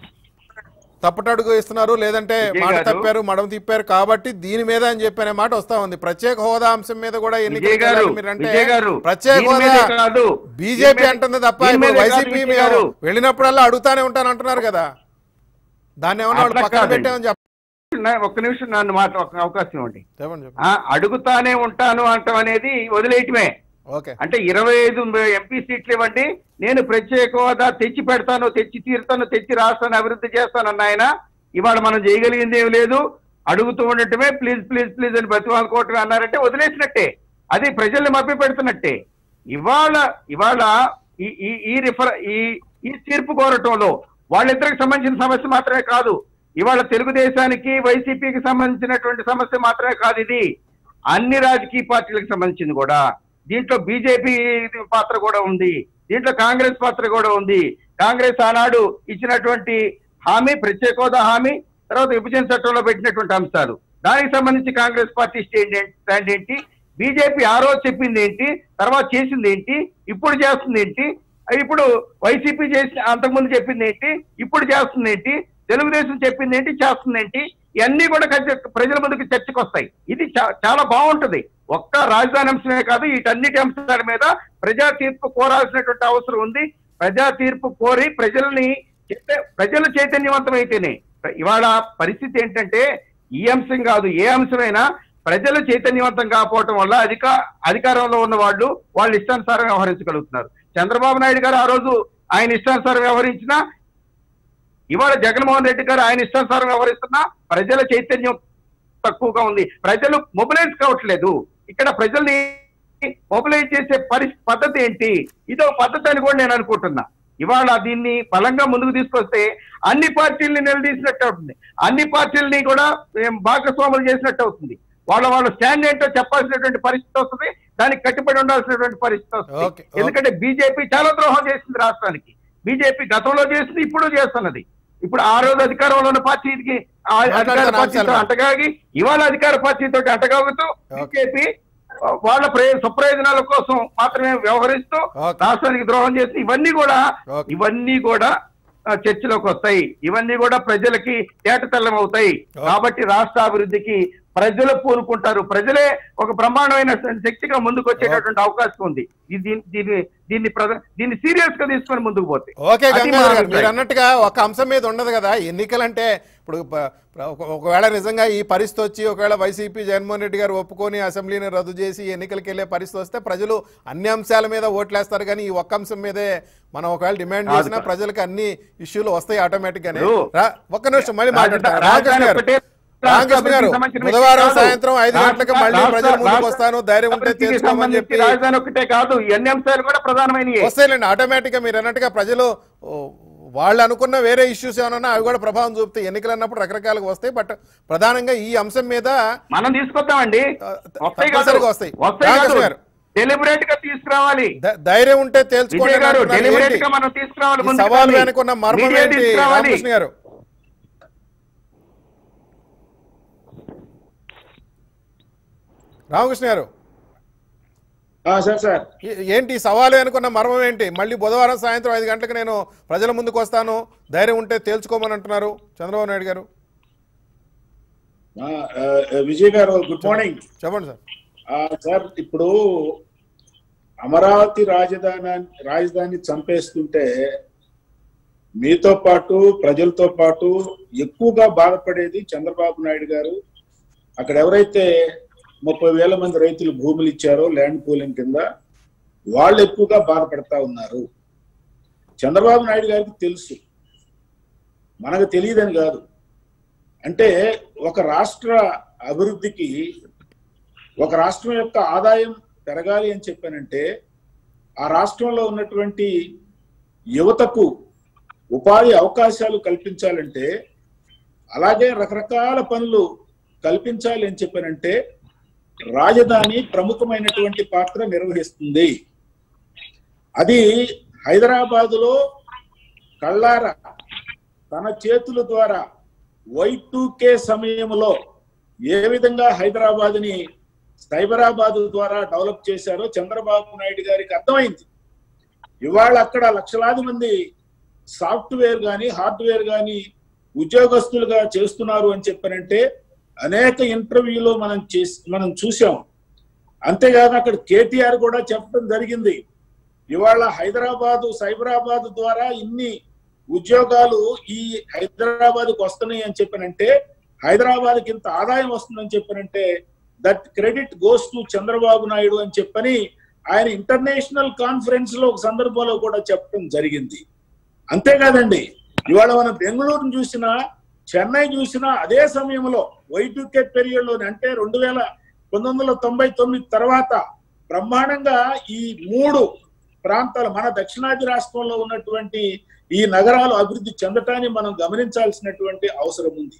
[SPEAKER 1] తప్పటడుగు ఇస్తున్నారు లేదంటే
[SPEAKER 3] విజయ్
[SPEAKER 1] మాట
[SPEAKER 3] గారు.
[SPEAKER 1] తప్పారు మడమ తిప్పారు కాబట్టి దీని మీద అని చెప్పనే మాట వస్తా ఉంది ప్రత్యేక హోదా అంశం మీద కూడా
[SPEAKER 3] విజయ్
[SPEAKER 1] ఎన్నికలు
[SPEAKER 3] గారు
[SPEAKER 1] వెళ్ళాలి మీరంటే
[SPEAKER 3] విజయ్ గారు
[SPEAKER 1] ప్రత్యేక
[SPEAKER 3] దీని మీదే
[SPEAKER 1] హోదా
[SPEAKER 3] కాదు
[SPEAKER 1] బీజేపీ
[SPEAKER 3] దీని మీద-
[SPEAKER 1] అంటుంది తప్ప
[SPEAKER 3] దీని
[SPEAKER 1] ఇప్పుడు
[SPEAKER 3] మీదే కాదు
[SPEAKER 1] వైసీపీ
[SPEAKER 3] విజయ్
[SPEAKER 1] మేము
[SPEAKER 3] గారు.
[SPEAKER 1] వెళ్ళినప్పుడల్లా అడుగుతానే ఉంటాను అంటున్నారు కదా దాన్ని ఏమన్నా వాళ్ళు
[SPEAKER 3] అట్లా
[SPEAKER 1] పక్కన
[SPEAKER 3] కాదండి.
[SPEAKER 1] పెట్టామని చెప్ప
[SPEAKER 3] నా- ఒక్క నిమిషం నన్ను మాట ఒక అవకాశం ఇవ్వండి
[SPEAKER 1] చెప్పండి చెప్పండి
[SPEAKER 3] ఆ, అడుగుతానే ఉంటాను అంటాం అనేది వదిలేయటమే
[SPEAKER 1] ఓకే
[SPEAKER 3] అంటే ఇరవై ఐదు ఎంపీ సీట్లు ఇవ్వండి నేను ప్రత్యేక హోదా తెచ్చి పెడతాను తెచ్చి తీరుతాను తెచ్చి రాష్ట్రాన్ని అభివృద్ధి చేస్తానన్న ఆయన ఇవాళ మనం చేయగలిగింది ఏం లేదు అడుగుతూ ఉండటమే ప్లీజ్ ప్లీజ్ ప్లీజ్ అని బతిమాలుకోవటమే అన్నారంటే వదిలేసినట్టే అది ప్రజల్ని మభ్య పెడుతున్నట్టే ఇవాళ ఇవాళ ఈ ఈ ఈ రిఫర్ ఈ ఈ తీర్పు కోరటంలో వాళ్ళిద్దరికి సంబంధించిన సమస్య మాత్రమే కాదు ఇవాళ తెలుగుదేశానికి వైసీపీకి సంబంధించినటువంటి సమస్య మాత్రమే కాదు ఇది అన్ని రాజకీయ పార్టీలకు సంబంధించింది కూడా దీంట్లో బీజేపీ పాత్ర కూడా ఉంది దీంట్లో కాంగ్రెస్ పాత్ర కూడా ఉంది కాంగ్రెస్ ఆనాడు ఇచ్చినటువంటి హామీ ప్రత్యేక హోదా హామీ తర్వాత విభజన చట్టంలో పెట్టినటువంటి అంశాలు దానికి సంబంధించి కాంగ్రెస్ పార్టీ స్టాండ్ ఏంటి- స్టాండ్ ఏంటి బీజేపీ ఆ రోజు చెప్పింది ఏంటి తర్వాత చేసింది ఏంటి ఇప్పుడు చేస్తుంది ఏంటి ఇప్పుడు వైసీపీ చేసి అంతకుముందు చెప్పింది ఏంటి ఇప్పుడు చేస్తుంది ఏంటి తెలుగుదేశం చెప్పింది ఏంటి చేస్తుంది ఏంటి ఇవన్నీ కూడా ఖచ్చిత- ప్రజల ముందుకు చర్చకు వస్తాయి ఇది చా- చాలా బాగుంటది ఒక్క రాజధాని అంశమే కాదు వీటన్నిటి అంశాల మీద ప్రజా తీర్పు కోరాల్సినటువంటి అవసరం ఉంది ప్రజా తీర్పు కోరి ప్రజల్ని చైత- ప్రజలు చైతన్యవంతమైతేనే ఇవాళ పరిస్థితి ఏంటంటే ఈ అంశం కాదు ఏ అంశమైనా ప్రజలు చైతన్యవంతం కాకపోవటం వల్ల అధిక అధికారంలో ఉన్న వాళ్ళు వాళ్ళు ఇష్టానుసారం వ్యవహరించగలుగుతున్నారు చంద్రబాబు నాయుడు గారు ఆ రోజు ఆయన ఇష్టానుసారం వ్యవహరించినా ఇవాళ జగన్మోహన్ రెడ్డి గారు ఆయన ఇష్టానుసారం వ్యవహరిస్తున్నా ప్రజల చైతన్యం తక్కువగా ఉంది ప్రజలు మొబిలైజ్ కావట్లేదు ఇక్కడ ప్రజల్ని మొబిలైజ్ చేసే పరి పద్ధతి ఏంటి ఇదో పద్ధతి అని కూడా నేను అనుకుంటున్నా ఇవాళ దీన్ని బలంగా ముందుకు తీసుకొస్తే అన్ని పార్టీల్ని నిలదీసినట్టు అవుతుంది అన్ని పార్టీలని కూడా ఏం భాగస్వాములు చేసినట్టు అవుతుంది వాళ్ళ వాళ్ళ స్టాండ్ ఏంటో చెప్పాల్సినటువంటి పరిస్థితి వస్తుంది దానికి కట్టుబడి ఉండాల్సినటువంటి పరిస్థితి
[SPEAKER 1] ఓకే,
[SPEAKER 3] వస్తుంది
[SPEAKER 1] ఓకే.
[SPEAKER 3] ఎందుకంటే బీజేపీ చాలా ద్రోహం చేసింది రాష్ట్రానికి బీజేపీ గతంలో చేసింది ఇప్పుడు చేస్తున్నది ఇప్పుడు ఆ రోజు అధికారంలో ఉన్న పార్టీకి ఆ అధికార
[SPEAKER 1] మాట్లాడతాను
[SPEAKER 3] పార్టీతో
[SPEAKER 1] అంశాలు.
[SPEAKER 3] అంటగాగి ఇవాళ అధికార పార్టీతో అంటగాగుతూ
[SPEAKER 1] ఓకే.
[SPEAKER 3] బీజేపీ వాళ్ళ ప్రయ- స్వప్రయోజనాల కోసం మాత్రమే వ్యవహరిస్తూ
[SPEAKER 1] ఓకే.
[SPEAKER 3] రాష్ట్రానికి ద్రోహం చేసి ఇవన్నీ కూడా
[SPEAKER 1] ఓకే.
[SPEAKER 3] ఇవన్నీ కూడా ఆ, చర్చలోకి వస్తాయి ఇవన్నీ కూడా ప్రజలకి తేటతెల్లం అవుతాయి
[SPEAKER 1] ఓకే.
[SPEAKER 3] కాబట్టి రాష్ట్ర అభివృద్ధికి ప్రజలు పూనుకుంటారు ప్రజలే ఒక బ్రహ్మాండమైన శక్తిగా ముందుకు వచ్చేటటువంటి అవకాశం ఉంది ఇది దీన్ని దీన్ని దీన్ని ప్రజ- దీన్ని సీరియస్ గా తీసుకొని ముందుకు పోతే
[SPEAKER 1] ఓకే
[SPEAKER 3] అది
[SPEAKER 1] గంగాధర్
[SPEAKER 3] మా
[SPEAKER 1] గారు మీరు
[SPEAKER 3] అభిప్రాయం.
[SPEAKER 1] అన్నట్టుగా ఒక అంశం మీద ఉండదు కదా ఎన్నికలంటే ఇప్పుడు ప- ప్ర- ఒక- ఒకవేళ నిజంగా ఈ పరిస్థితి వచ్చి ఒకవేళ వైసీపీ జగన్మోహన్ రెడ్డి గారు ఒప్పుకొని అసెంబ్లీని రద్దు చేసి ఎన్నికలకు వెళ్ళే పరిస్థితి వస్తే ప్రజలు అన్ని అంశాల మీద ఓట్లేస్తారు కానీ ఈ ఒక్క అంశం మీదే మనం ఒకవేళ డిమాండ్
[SPEAKER 3] కాదు
[SPEAKER 1] చేసినా
[SPEAKER 3] కాదు.
[SPEAKER 1] ప్రజలకు అన్ని ఇష్యూలు వస్తాయి ఆటోమేటిక్ గానే
[SPEAKER 3] ఇప్పుడు
[SPEAKER 1] రా- ఒక్క నిమిషం మళ్ళీ
[SPEAKER 3] రాజధా-
[SPEAKER 1] మాట్లాడతాను
[SPEAKER 3] రాజధాని
[SPEAKER 1] రామకృష్ణ గారు
[SPEAKER 3] ఒకటే
[SPEAKER 1] రామకృష్ణ గారు
[SPEAKER 3] రాష్ట్రానికి సంబంధించిన
[SPEAKER 1] బుధవారం
[SPEAKER 3] విషయం కాదు.
[SPEAKER 1] సాయంత్రం ఐదు గంటలకు
[SPEAKER 3] రాష్ట్ర-
[SPEAKER 1] మళ్ళీ ప్రజల
[SPEAKER 3] రాష్ట్ర-
[SPEAKER 1] ముందుకు
[SPEAKER 3] రాష్ట్ర
[SPEAKER 1] వస్తాను ధైర్యం ఉంటే
[SPEAKER 3] అభివృద్ధికి
[SPEAKER 1] తెలుసుకోమని
[SPEAKER 3] సంబంధించి
[SPEAKER 1] చెప్పి
[SPEAKER 3] రాజధాని ఒకటే కాదు ఈ అన్ని అంశాలు కూడా ప్రధానమైనవి
[SPEAKER 1] వస్తాయిలేండి ఆటోమేటిక్గా మీరు అన్నట్టుగా ప్రజలు ఓ, వాళ్ళు అనుకున్న వేరే ఇష్యూస్ ఏమన్నా అవి కూడా ప్రభావం చూపుతాయి ఎన్నికలు అన్నప్పుడు రకరకాలుగా వస్తాయి బట్ ప్రధానంగా ఈ అంశం మీద
[SPEAKER 3] మనం తీసుకొద్దామండి
[SPEAKER 1] ఆ,
[SPEAKER 3] వస్తాయి కాదు
[SPEAKER 1] తప్పనిసరిగా వస్తాయి.
[SPEAKER 3] వస్తాయి కాదు
[SPEAKER 1] రామకృష్ణ గారు.
[SPEAKER 3] డెలిబరేట్ గా తీసుకురావాలి
[SPEAKER 1] ధ- ధైర్యం ఉంటే తేల్చుకోండి
[SPEAKER 3] విజయ్ గారు
[SPEAKER 1] అంటున్నారు.
[SPEAKER 3] డెలిబరేట్
[SPEAKER 1] ఏంటి?
[SPEAKER 3] గా మనం తీసుకురావాలి
[SPEAKER 1] ఈ
[SPEAKER 3] ముందుకు
[SPEAKER 1] సవాలు
[SPEAKER 3] రండి.
[SPEAKER 1] వెనుకున్న మర్మం
[SPEAKER 3] మీడియా
[SPEAKER 1] ఏంటి
[SPEAKER 3] తీసుకురావాలి.
[SPEAKER 1] రామకృష్ణ గారు రామకృష్ణ గారు
[SPEAKER 4] ఆ, సార్ సార్
[SPEAKER 1] ఏ- ఏంటి ఈ సవాలు అనుకున్న మర్మం ఏంటి మళ్ళీ బుధవారం సాయంత్రం ఐదు గంటలకు నేను ప్రజల ముందుకు వస్తాను ధైర్యం ఉంటే తేల్చుకోమని అంటున్నారు చంద్రబాబు నాయుడు గారు
[SPEAKER 4] ఆ, ఆ, విజయ్ గారు గుడ్ మార్నింగ్
[SPEAKER 1] చెప్పండి సార్
[SPEAKER 4] ఆ, సార్ ఇప్పుడు అమరావతి రాజధాని రాజధాని చంపేస్తుంటే మీతో పాటు ప్రజలతో పాటు ఎక్కువగా బాధపడేది చంద్రబాబు నాయుడు గారు అక్కడ ఎవరైతే ముప్పై వేల మంది రైతులు భూములు ఇచ్చారో ల్యాండ్ పూలింగ్ కింద వాళ్ళు ఎక్కువగా బాధపడతా ఉన్నారు చంద్రబాబు నాయుడు గారికి తెలుసు మనకు తెలియదని కాదు అంటే ఒక రాష్ట్ర అభివృద్ధికి ఒక రాష్ట్రం యొక్క ఆదాయం పెరగాలి అని చెప్పానంటే ఆ రాష్ట్రంలో ఉన్నటువంటి యువతకు ఉపాధి అవకాశాలు కల్పించాలంటే అలాగే రకరకాల పనులు కల్పించాలి అని చెప్పానంటే రాజధాని ప్రముఖమైనటువంటి పాత్ర నిర్వహిస్తుంది అది హైదరాబాదులో కళ్ళార తన చేతుల ద్వారా వై కే సమయంలో ఏ విధంగా హైదరాబాద్ ని సైబరాబాద్ ద్వారా డెవలప్ చేశారో చంద్రబాబు నాయుడు గారికి అర్థమైంది ఇవాళ అక్కడ లక్షలాది మంది సాఫ్ట్వేర్ గాని హార్డ్వేర్ గాని ఉద్యోగస్తులుగా చేస్తున్నారు అని చెప్పారంటే అనేక ఇంటర్వ్యూలో మనం చేసి మనం చూసాం అంతేకాదు అక్కడ కేటీఆర్ కూడా చెప్పడం జరిగింది ఇవాళ హైదరాబాదు సైబరాబాద్ ద్వారా ఇన్ని ఉద్యోగాలు ఈ హైదరాబాద్కి వస్తున్నాయి అని చెప్పానంటే హైదరాబాద్కి ఇంత ఆదాయం వస్తుందని చెప్పానంటే that credit goes to Chandrababu Naidu అని చెప్పని ఆయన ఇంటర్నేషనల్ కాన్ఫరెన్స్ లో ఒక సందర్భంలో కూడా చెప్పడం జరిగింది అంతేకాదండి ఇవాళ మనం బెంగళూరును చూసినా చెన్నై చూసినా అదే సమయంలో వైటుకే పీరియడ్ లోని అంటే రెండు వేల పంతొమ్మిది వందల తొంభై తొమ్మిది తర్వాత బ్రహ్మాండంగా ఈ మూడు ప్రాంతాలు మన దక్షిణాది రాష్ట్రంలో ఉన్నటువంటి ఈ నగరాలు అభివృద్ధి చెందటాన్ని మనం గమనించాల్సినటువంటి అవసరం ఉంది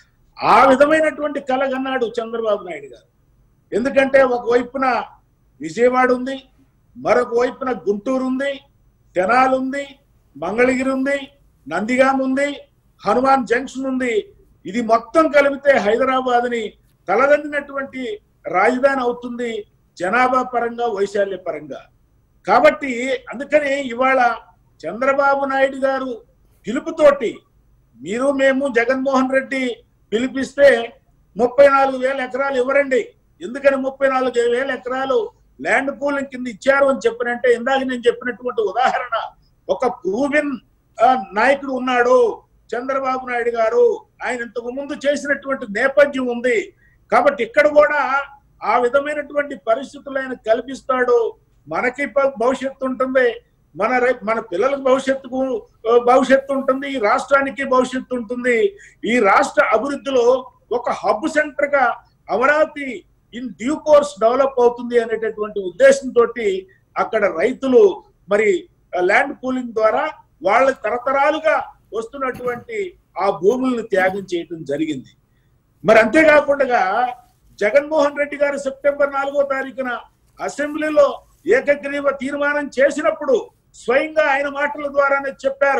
[SPEAKER 4] ఆ విధమైనటువంటి కల కన్నాడు చంద్రబాబు నాయుడు గారు ఎందుకంటే ఒకవైపున విజయవాడ ఉంది మరొక వైపున గుంటూరు ఉంది తెనాలి ఉంది మంగళగిరి ఉంది నందిగాం ఉంది హనుమాన్ జంక్షన్ ఉంది ఇది మొత్తం కలిపితే హైదరాబాద్ ని తలదన్నినటువంటి రాజధాని అవుతుంది జనాభా పరంగా వైశాల్య పరంగా కాబట్టి అందుకని ఇవాళ చంద్రబాబు నాయుడు గారు పిలుపుతోటి మీరు మేము జగన్మోహన్ రెడ్డి పిలిపిస్తే ముప్పై నాలుగు వేల ఎకరాలు ఇవ్వరండి ఎందుకని ముప్పై నాలుగు వేల ఎకరాలు ల్యాండ్ పూలింగ్ కింద ఇచ్చారు అని చెప్పినంటే ఇందాక నేను చెప్పినటువంటి ఉదాహరణ ఒక ప్రూవిన్ నాయకుడు ఉన్నాడు చంద్రబాబు నాయుడు గారు ఆయన ఇంతకు ముందు చేసినటువంటి నేపథ్యం ఉంది కాబట్టి ఇక్కడ కూడా ఆ విధమైనటువంటి పరిస్థితులు ఆయన కల్పిస్తాడు మనకి ప- భవిష్యత్తు ఉంటుంది మన రై- మన పిల్లలకు భవిష్యత్తుకు ఆ, భవిష్యత్తు ఉంటుంది ఈ రాష్ట్రానికి భవిష్యత్తు ఉంటుంది ఈ రాష్ట్ర అభివృద్ధిలో ఒక హబ్ సెంటర్ గా Amaravati in due course develop అవుతుంది అనేటటువంటి ఉద్దేశంతో అక్కడ రైతులు మరి ల్యాండ్ పూలింగ్ ద్వారా వాళ్ళ తరతరాలుగా వస్తున్నటువంటి ఆ భూములను త్యాగం చేయడం జరిగింది మరి అంతేకాకుండా జగన్మోహన్ రెడ్డి గారు సెప్టెంబర్ నాలుగో తారీఖున అసెంబ్లీలో ఏకగ్రీవ తీర్మానం చేసినప్పుడు స్వయంగా ఆయన మాటల ద్వారానే చెప్పారు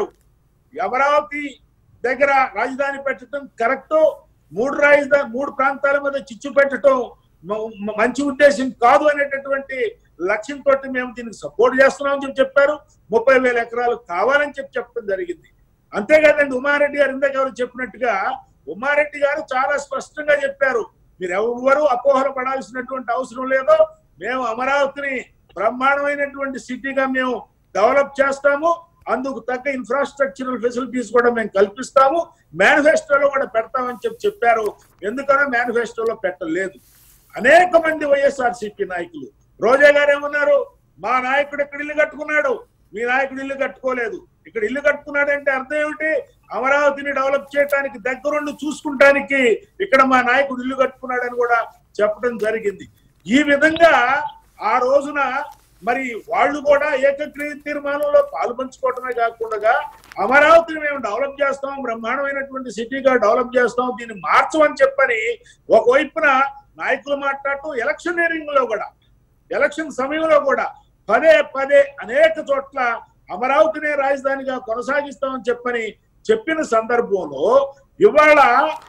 [SPEAKER 4] అమరావతి దగ్గర రాజధాని పెట్టడం కరెక్ట్ మూడు రాజధాని మూడు ప్రాంతాల మీద చిచ్చు పెట్టడం మ- మ- మంచి ఉద్దేశం కాదు అనేటటువంటి లక్ష్యంతో మేము దీనికి సపోర్ట్ చేస్తున్నామని చెప్పి చెప్పారు ముప్పై వేల ఎకరాలు కావాలని చెప్పి చెప్పడం జరిగింది అంతేకాదండి ఉమారెడ్డి గారు ఇందాక ఎవరు చెప్పినట్టుగా ఉమారెడ్డి గారు చాలా స్పష్టంగా చెప్పారు మీరు ఎవరు అపోహలు పడాల్సినటువంటి అవసరం లేదు మేము అమరావతిని బ్రహ్మాండమైనటువంటి సిటీగా మేము డెవలప్ చేస్తాము అందుకు తగ్గ ఇన్ఫ్రాస్ట్రక్చరల్ ఫెసిలిటీస్ కూడా మేము కల్పిస్తాము మేనిఫెస్టోలో కూడా పెడతామని చెప్పి చెప్పారు ఎందుకనో మేనిఫెస్టోలో పెట్టలేదు అనేక మంది వైఎస్ఆర్సీపీ నాయకులు రోజా గారు ఏమన్నారు మా నాయకుడు ఇక్కడ ఇల్లు కట్టుకున్నాడు మీ నాయకుడు ఇల్లు కట్టుకోలేదు ఇక్కడ ఇల్లు కట్టుకున్నాడంటే అర్థం ఏమిటి అమరావతిని డెవలప్ చేయడానికి దగ్గరుండి చూసుకుంటానికి ఇక్కడ మా నాయకుడు ఇల్లు కట్టుకున్నాడని కూడా చెప్పడం జరిగింది ఈ విధంగా ఆ రోజున మరి వాళ్ళు కూడా ఏకగ్రీవ తీర్మానంలో పాలు పంచుకోవటమే కాకుండా అమరావతిని మేము డెవలప్ చేస్తాం బ్రహ్మాండమైనటువంటి సిటీగా డెవలప్ చేస్తాం దీన్ని మార్చమని చెప్పని ఒకవైపున నాయకులు మాట్లాడుతూ ఎలక్షనీరింగ్ లో కూడా ఎలక్షన్ సమయంలో కూడా పదే పదే అనేక చోట్ల అమరావతినే రాజధానిగా కొనసాగిస్తామని చెప్పని చెప్పిన సందర్భంలో ఇవాళ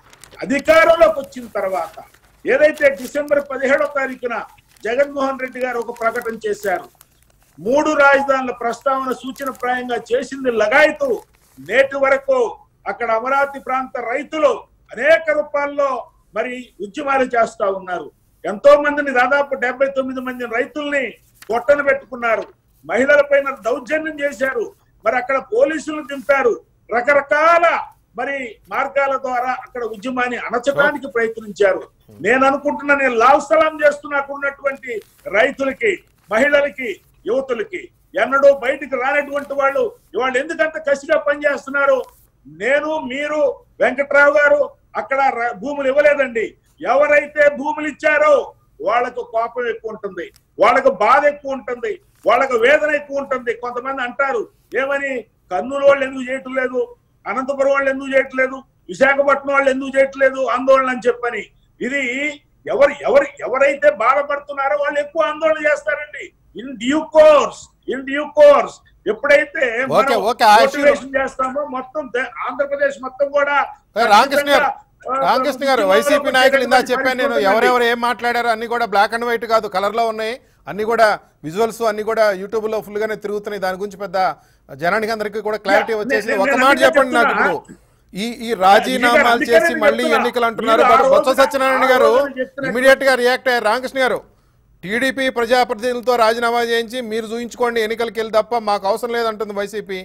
[SPEAKER 4] అధికారంలోకి వచ్చిన తర్వాత ఏదైతే డిసెంబర్ పదిహేడో తారీఖున జగన్మోహన్ రెడ్డి గారు ఒక ప్రకటన చేశారు మూడు రాజధానుల ప్రస్తావన సూచన ప్రాయంగా చేసింది లగాయతు నేటి వరకు అక్కడ అమరావతి ప్రాంత రైతులు అనేక రూపాల్లో మరి ఉద్యమాలు చేస్తా ఉన్నారు ఎంతో మందిని దాదాపు డెబ్బై తొమ్మిది మంది రైతుల్ని పొట్టన పెట్టుకున్నారు మహిళల పైన దౌర్జన్యం చేశారు మరి అక్కడ పోలీసులు దింపారు రకరకాల మరి మార్గాల ద్వారా అక్కడ ఉద్యమాన్ని అణచడానికి ప్రయత్నించారు నేను అనుకుంటున్నా నేను లాల్ సలాం చేస్తున్నకు ఉన్నటువంటి రైతులకి మహిళలకి యువతులకి ఎన్నడూ బయటికి రానటువంటి వాళ్ళు ఇవాళ ఎందుకంత కసిగా పనిచేస్తున్నారు నేను మీరు వెంకట్రావు గారు అక్కడ ర- భూములు ఇవ్వలేదండి ఎవరైతే భూములు ఇచ్చారో వాళ్ళకు కోపం ఎక్కువ ఉంటుంది వాళ్ళకు బాధ ఎక్కువ ఉంటుంది వాళ్ళకు వేదన ఎక్కువ ఉంటుంది కొంతమంది అంటారు ఏమని కర్నూలు వాళ్ళు ఎందుకు చేయటం లేదు అనంతపురం వాళ్ళు ఎందుకు చేయట్లేదు విశాఖపట్నం వాళ్ళు ఎందుకు చేయట్లేదు ఆందోళన అని చెప్పని ఇది ఎవరు ఎవరు ఎవరైతే బాధపడుతున్నారో వాళ్ళు ఎక్కువ ఆందోళన చేస్తారండి in due course in due course ఎప్పుడైతే
[SPEAKER 1] ఓకే, ఓకే, ఆశీర్వాదం.
[SPEAKER 4] మోటివేషన్ చేస్తామో మొత్తం దే- ఆంధ్రప్రదేశ్ మొత్తం కూడా
[SPEAKER 1] ఏ, రామకృష్ణ గారు
[SPEAKER 4] ఆ,
[SPEAKER 1] రామకృష్ణ గారు
[SPEAKER 4] ఉద్యమంలో
[SPEAKER 1] వైసీపీ నాయకులు ఇందా
[SPEAKER 4] వచ్చేటటువంటి
[SPEAKER 1] చెప్పాను నేను
[SPEAKER 4] పరిస్థితి
[SPEAKER 1] ఎవరెవరు ఏం మాట్లాడారో అన్ని కూడా బ్లాక్ అండ్ వైట్ కాదు కలర్ లో ఉన్నాయి అన్ని కూడా విజువల్స్ అన్ని కూడా యూట్యూబ్ లో ఫుల్ గానే తిరుగుతున్నాయి దాని గురించి పెద్ద జనానికి అందరికీ కూడా క్లారిటీ
[SPEAKER 4] Yeah,
[SPEAKER 1] వచ్చేసి
[SPEAKER 4] నేను-
[SPEAKER 1] ఒక
[SPEAKER 4] నేను
[SPEAKER 1] మాట
[SPEAKER 4] అందుకే
[SPEAKER 1] చెప్పండి నాకు
[SPEAKER 4] చెప్తున్నా.
[SPEAKER 1] ఇప్పుడు ఈ ఈ రాజీనామాలు
[SPEAKER 4] అందుకనే
[SPEAKER 1] చేసి
[SPEAKER 4] నేను
[SPEAKER 1] మళ్ళీ
[SPEAKER 4] చెప్తున్నా.
[SPEAKER 1] ఎన్నికలు అంటున్నారు
[SPEAKER 4] మీరు ఆ
[SPEAKER 1] బట్ బొత్స
[SPEAKER 4] రోజున-
[SPEAKER 1] సత్యనారాయణ
[SPEAKER 4] ఆ
[SPEAKER 1] గారు
[SPEAKER 4] రోజున చెప్తున్నట్టు-
[SPEAKER 1] ఇమీడియట్ గా రియాక్ట్ అయ్యారు రామకృష్ణ గారు టీడీపీ ప్రజాప్రతినిధులతో రాజీనామా చేయించి మీరు చూయించుకోండి ఎన్నికలకి వెళ్ళి తప్ప మాకు అవసరం లేదంటుంది వైసీపీ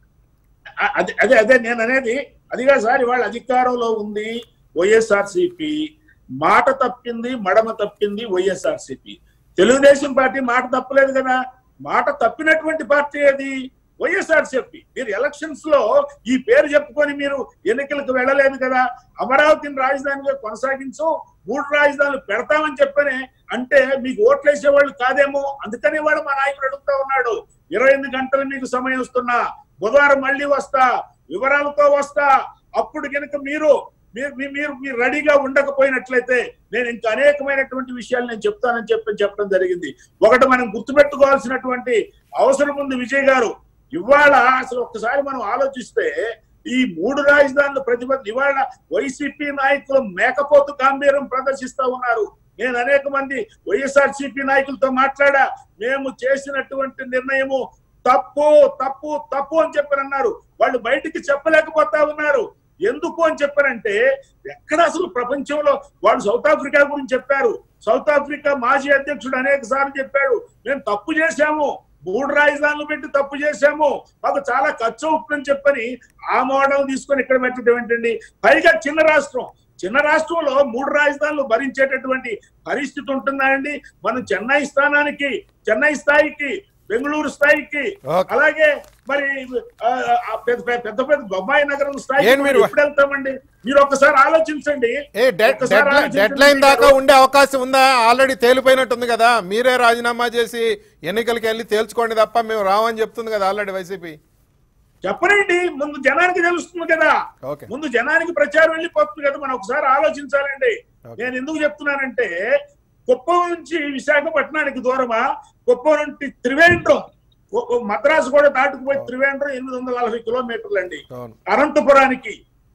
[SPEAKER 4] అ- అదే అదే అదే నేను అనేది అదిగా సార్ ఇవాళ అధికారంలో ఉంది వైఎస్ఆర్సిపి మాట తప్పింది మడమ తప్పింది వైఎస్ఆర్సిపి తెలుగుదేశం పార్టీ మాట తప్పలేదు కదా మాట తప్పినటువంటి పార్టీ అది వైఎస్ఆర్సిపి మీరు ఎలక్షన్స్ లో ఈ పేరు చెప్పుకొని మీరు ఎన్నికలకు వెళ్ళలేదు కదా అమరావతిని రాజధానిగా కొనసాగించు మూడు రాజధానులు పెడతామని చెప్పని అంటే మీకు ఓట్లేసే వాళ్ళు కాదేమో అందుకని వాడు మా నాయకుడు అడుగుతా ఉన్నాడు ఇరవై ఎనిమిది గంటలు మీకు సమయం ఇస్తున్నా బుధవారం మళ్ళీ వస్తా వివరాలతో వస్తా అప్పుడు కనుక మీరు మీరు మీ- మీరు మీరు రెడీగా ఉండకపోయినట్లయితే నేను ఇంకా అనేకమైనటువంటి విషయాలు నేను చెప్తానని చెప్పి చెప్పడం జరిగింది ఒకటి మనం గుర్తుపెట్టుకోవాల్సినటువంటి అవసరం ఉంది విజయ్ గారు ఇవాళ అసలు ఒక్కసారి మనం ఆలోచిస్తే ఈ మూడు రాజధానుల ప్రతిపత్తి ఇవాళ వైసీపీ నాయకులు మేకపోతు గాంభీర్యం ప్రదర్శిస్తా ఉన్నారు నేను అనేక మంది వైఎస్ఆర్ నాయకులతో మాట్లాడా మేము చేసినటువంటి నిర్ణయము తప్పు తప్పు తప్పు అని చెప్పని అన్నారు వాళ్ళు బయటికి చెప్పలేకపోతా ఉన్నారు ఎందుకు అని చెప్పారంటే ఎక్కడ అసలు ప్రపంచంలో వాళ్ళు సౌత్ ఆఫ్రికా గురించి చెప్పారు సౌత్ ఆఫ్రికా మాజీ అధ్యక్షుడు అనేక సార్లు చెప్పాడు మేము తప్పు చేశాము మూడు రాజధానులు పెట్టి తప్పు చేశాము మాకు చాలా ఖర్చు అవుతుందని చెప్పని ఆ మోడల్ తీసుకొని ఇక్కడ పెట్టడం ఏంటండి పైగా చిన్న రాష్ట్రం చిన్న రాష్ట్రంలో మూడు రాజధానులు భరించేటటువంటి పరిస్థితి ఉంటుందా అండి మనం చెన్నై స్థానానికి చెన్నై స్థాయికి బెంగళూరు స్థాయికి
[SPEAKER 1] Okay.
[SPEAKER 4] అలాగే మరి ఆ, ఆ పెద్ద పెద్ద పెద్ద పెద్ద బొమ్మాయి నగరం స్థాయికి
[SPEAKER 1] ఏం మీరు-
[SPEAKER 4] మనం ఎప్పుడు వెళ్తామండి మీరు ఒకసారి ఆలోచించండి
[SPEAKER 1] ఏ డెడ్
[SPEAKER 4] ఒక్కసారి
[SPEAKER 1] డెడ్
[SPEAKER 4] ఆలోచించండి
[SPEAKER 1] డెడ్ లైన్
[SPEAKER 4] మీరు.
[SPEAKER 1] దాకా ఉండే అవకాశం ఉందా ఆల్రెడీ తేలిపోయినట్టుంది కదా మీరే రాజీనామా చేసి ఎన్నికలకి వెళ్ళి తేల్చుకోండి తప్ప మేము రామని చెప్తుంది కదా ఆల్రెడీ వైసీపీ
[SPEAKER 4] చెప్పనండి ముందు జనానికి తెలుస్తుంది కదా
[SPEAKER 1] ఓకే
[SPEAKER 4] ముందు జనానికి ప్రచారం వెళ్ళిపోతుంది కదా మనం ఒకసారి ఆలోచించాలండి
[SPEAKER 1] Okay.
[SPEAKER 4] నేను ఎందుకు చెప్తున్నానంటే కుప్పం నుంచి విశాఖపట్నానికి దూరమా కుప్పం నుండి త్రివేంద్రం ఓ- ఓ మద్రాసు కూడా దాటుకుపోయి త్రివేంద్రం ఎనిమిది వందల నలభై కిలోమీటర్లు అండి
[SPEAKER 1] అవును
[SPEAKER 4] అనంతపురానికి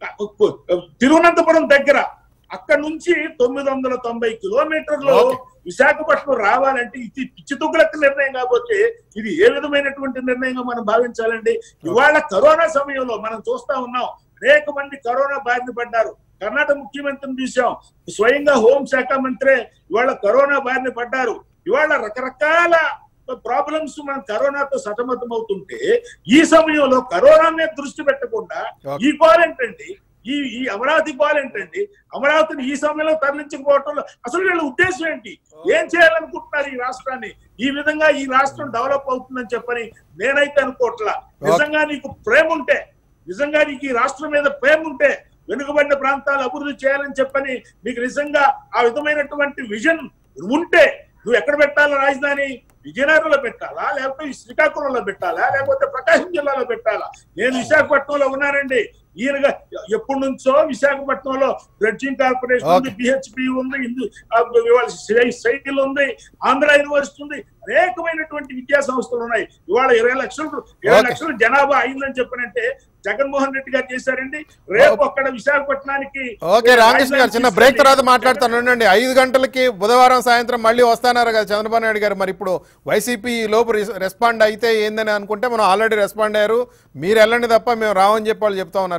[SPEAKER 4] తిరువనంతపురం దగ్గర అక్కడ నుంచి తొమ్మిది వందల తొంభై కిలోమీటర్లు
[SPEAKER 1] Okay.
[SPEAKER 4] విశాఖపట్నం రావాలంటే ఇది పిచ్చి తుగ్గులకు నిర్ణయం కాకపోతే ఇది ఏ విధమైనటువంటి నిర్ణయంగా మనం భావించాలండి ఇవాళ కరోనా సమయంలో మనం చూస్తా ఉన్నాం అనేక మంది కరోనా బారిన పడ్డారు కర్ణాటక ముఖ్యమంత్రిని చూసాం స్వయంగా హోంశాఖ మంత్రే ఇవాళ కరోనా బారిన పడ్డారు ఇవాళ రకరకాల ప్రాబ్లమ్స్ మనం కరోనాతో సతమతం అవుతుంటే ఈ సమయంలో కరోనా మీద దృష్టి పెట్టకుండా
[SPEAKER 1] Okay.
[SPEAKER 4] ఈ పాలెంట్ అండి ఈ ఈ అమరావతి పాలెంట్ అండి అమరావతిని ఈ సమయంలో తరలించకపోవటంలో అసలు వీళ్ళ ఉద్దేశం ఏంటి ఏం చేయాలనుకుంటున్నారు ఈ రాష్ట్రాన్ని ఈ విధంగా ఈ రాష్ట్రం డెవలప్ అవుతుందని చెప్పని నేనైతే అనుకోవట్లా నిజంగా నీకు ప్రేమ ఉంటే నిజంగా నీకు ఈ రాష్ట్రం మీద ప్రేమ ఉంటే వెనుకబడిన ప్రాంతాలు అభివృద్ధి చేయాలని చెప్పని నీకు నిజంగా ఆ విధమైనటువంటి విజన్ ఉంటే నువ్వు ఎక్కడ పెట్టాలా రాజధాని విజయనగరంలో పెట్టాలా లేకపోతే శ్రీకాకుళంలో పెట్టాలా లేకపోతే ప్రకాశం జిల్లాలో పెట్టాలా నేను విశాఖపట్నంలో ఉన్నానండి ఈయనగా ఎప్పటి నుంచో విశాఖపట్నంలో బ్రెడ్జింగ్ కార్పొరేషన్ ఉంది బిహెచ్పి ఉంది హిందూ ఆ, ఇవాళ సై- సైకిల్ ఉంది ఆంధ్ర యూనివర్సిటీ ఉంది అనేకమైనటువంటి విద్యా సంస్థలు ఉన్నాయి ఇవాళ ఇరవై లక్షలు ఇరవై
[SPEAKER 1] Okay.
[SPEAKER 4] లక్షల జనాభా అయిందని చెప్పనంటే జగన్మోహన్ రెడ్డి గారు చేశారండి రేపు అక్కడ విశాఖపట్నానికి
[SPEAKER 1] ఓకే రామకృష్ణ గారు చిన్న బ్రేక్ తర్వాత మాట్లాడతాను
[SPEAKER 4] జగన్-
[SPEAKER 1] ఉండండి ఐదు గంటలకి బుధవారం సాయంత్రం మళ్ళీ వస్తానారు కదా చంద్రబాబు నాయుడు గారు మరి ఇప్పుడు వైసీపీ ఈ లోపు రెస్- రెస్పాండ్ అయితే ఏందని అనుకుంటే మనం ఆల్రెడీ రెస్పాండ్ అయ్యారు మీరు వెళ్ళండి తప్ప మేము రావని చెప్పి వాళ్ళు చెప్తా ఉన్నారు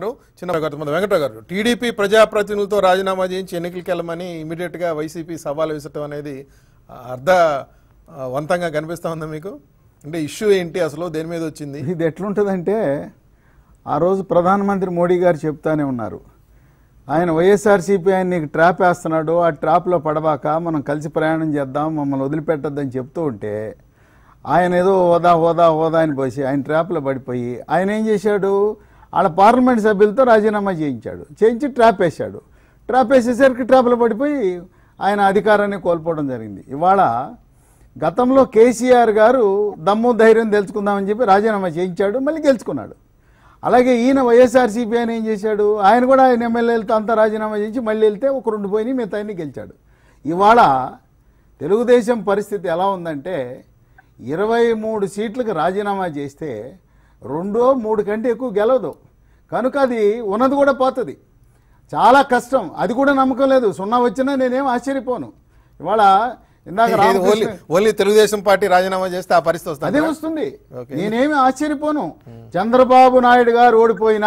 [SPEAKER 1] మాట్లాడుతున్నారు చిన్న కొంతమంది వెంకటరావు గారు టీడీపీ ప్రజాప్రతినిధులతో రాజీనామా చేయించి ఎన్నికలకు వెళ్ళమని ఇమీడియట్ గా వైసీపీ సవాల్ విసరటం అనేది ఆ, అర్ధ ఆ, వంతంగా కనిపిస్తా ఉందా మీకు అంటే ఇష్యూ ఏంటి అసలు దేని మీద వచ్చింది
[SPEAKER 2] ఇది ఎట్లుంటుందంటే ఆ రోజు ప్రధానమంత్రి మోడీ గారు చెప్తానే ఉన్నారు ఆయన వైఎస్ఆర్సీపీ ఆయన నీకు ట్రాప్ వేస్తున్నాడు ఆ ట్రాప్లో పడబాక మనం కలిసి ప్రయాణం చేద్దాం మమ్మల్ని వదిలిపెట్టొద్దని చెప్తూ ఉంటే ఆయన ఏదో హోదా హోదా హోదా అని పోసి ఆయన ట్రాప్లో పడిపోయి ఆయన ఏం చేశాడు వాళ్ళ పార్లమెంట్ సభ్యులతో రాజీనామా చేయించాడు చేయించి ట్రాప్ వేశాడు ట్రాప్ వేసేసరికి ట్రాప్లో పడిపోయి ఆయన అధికారాన్ని కోల్పోవడం జరిగింది ఇవాళ గతంలో కేసీఆర్ గారు దమ్ము ధైర్యం తెలుసుకుందామని చెప్పి రాజీనామా చేయించాడు మళ్ళీ గెలుచుకున్నాడు అలాగే ఈయన వైఎస్ఆర్సీపీ అని ఏం చేశాడు ఆయన కూడా ఆయన ఎమ్మెల్యేలతో అంతా రాజీనామా చేయించి మళ్ళీ వెళ్తే ఒక రెండు పోయినాయి మిగతా అన్ని గెలిచాడు ఇవాళ తెలుగుదేశం పరిస్థితి ఎలా ఉందంటే ఇరవై మూడు సీట్లకు రాజీనామా చేస్తే రెండో మూడు కంటే ఎక్కువ గెలవదు కనుక అది ఉన్నది కూడా పోతుంది చాలా కష్టం అది కూడా నమ్మకం లేదు సున్నా వచ్చినా నేనేం ఆశ్చర్యపోను ఇవాళ ఇందాక
[SPEAKER 1] ఇది only
[SPEAKER 2] Ramakrishna
[SPEAKER 1] only Telugu Desam Party రాజీనామా చేస్తే ఆ పరిస్థితి
[SPEAKER 2] అదే
[SPEAKER 1] వస్తుంది
[SPEAKER 2] వస్తుంది
[SPEAKER 1] ఓకే.
[SPEAKER 2] నేనేమి ఆశ్చర్యపోను చంద్రబాబు నాయుడు గారు ఓడిపోయినా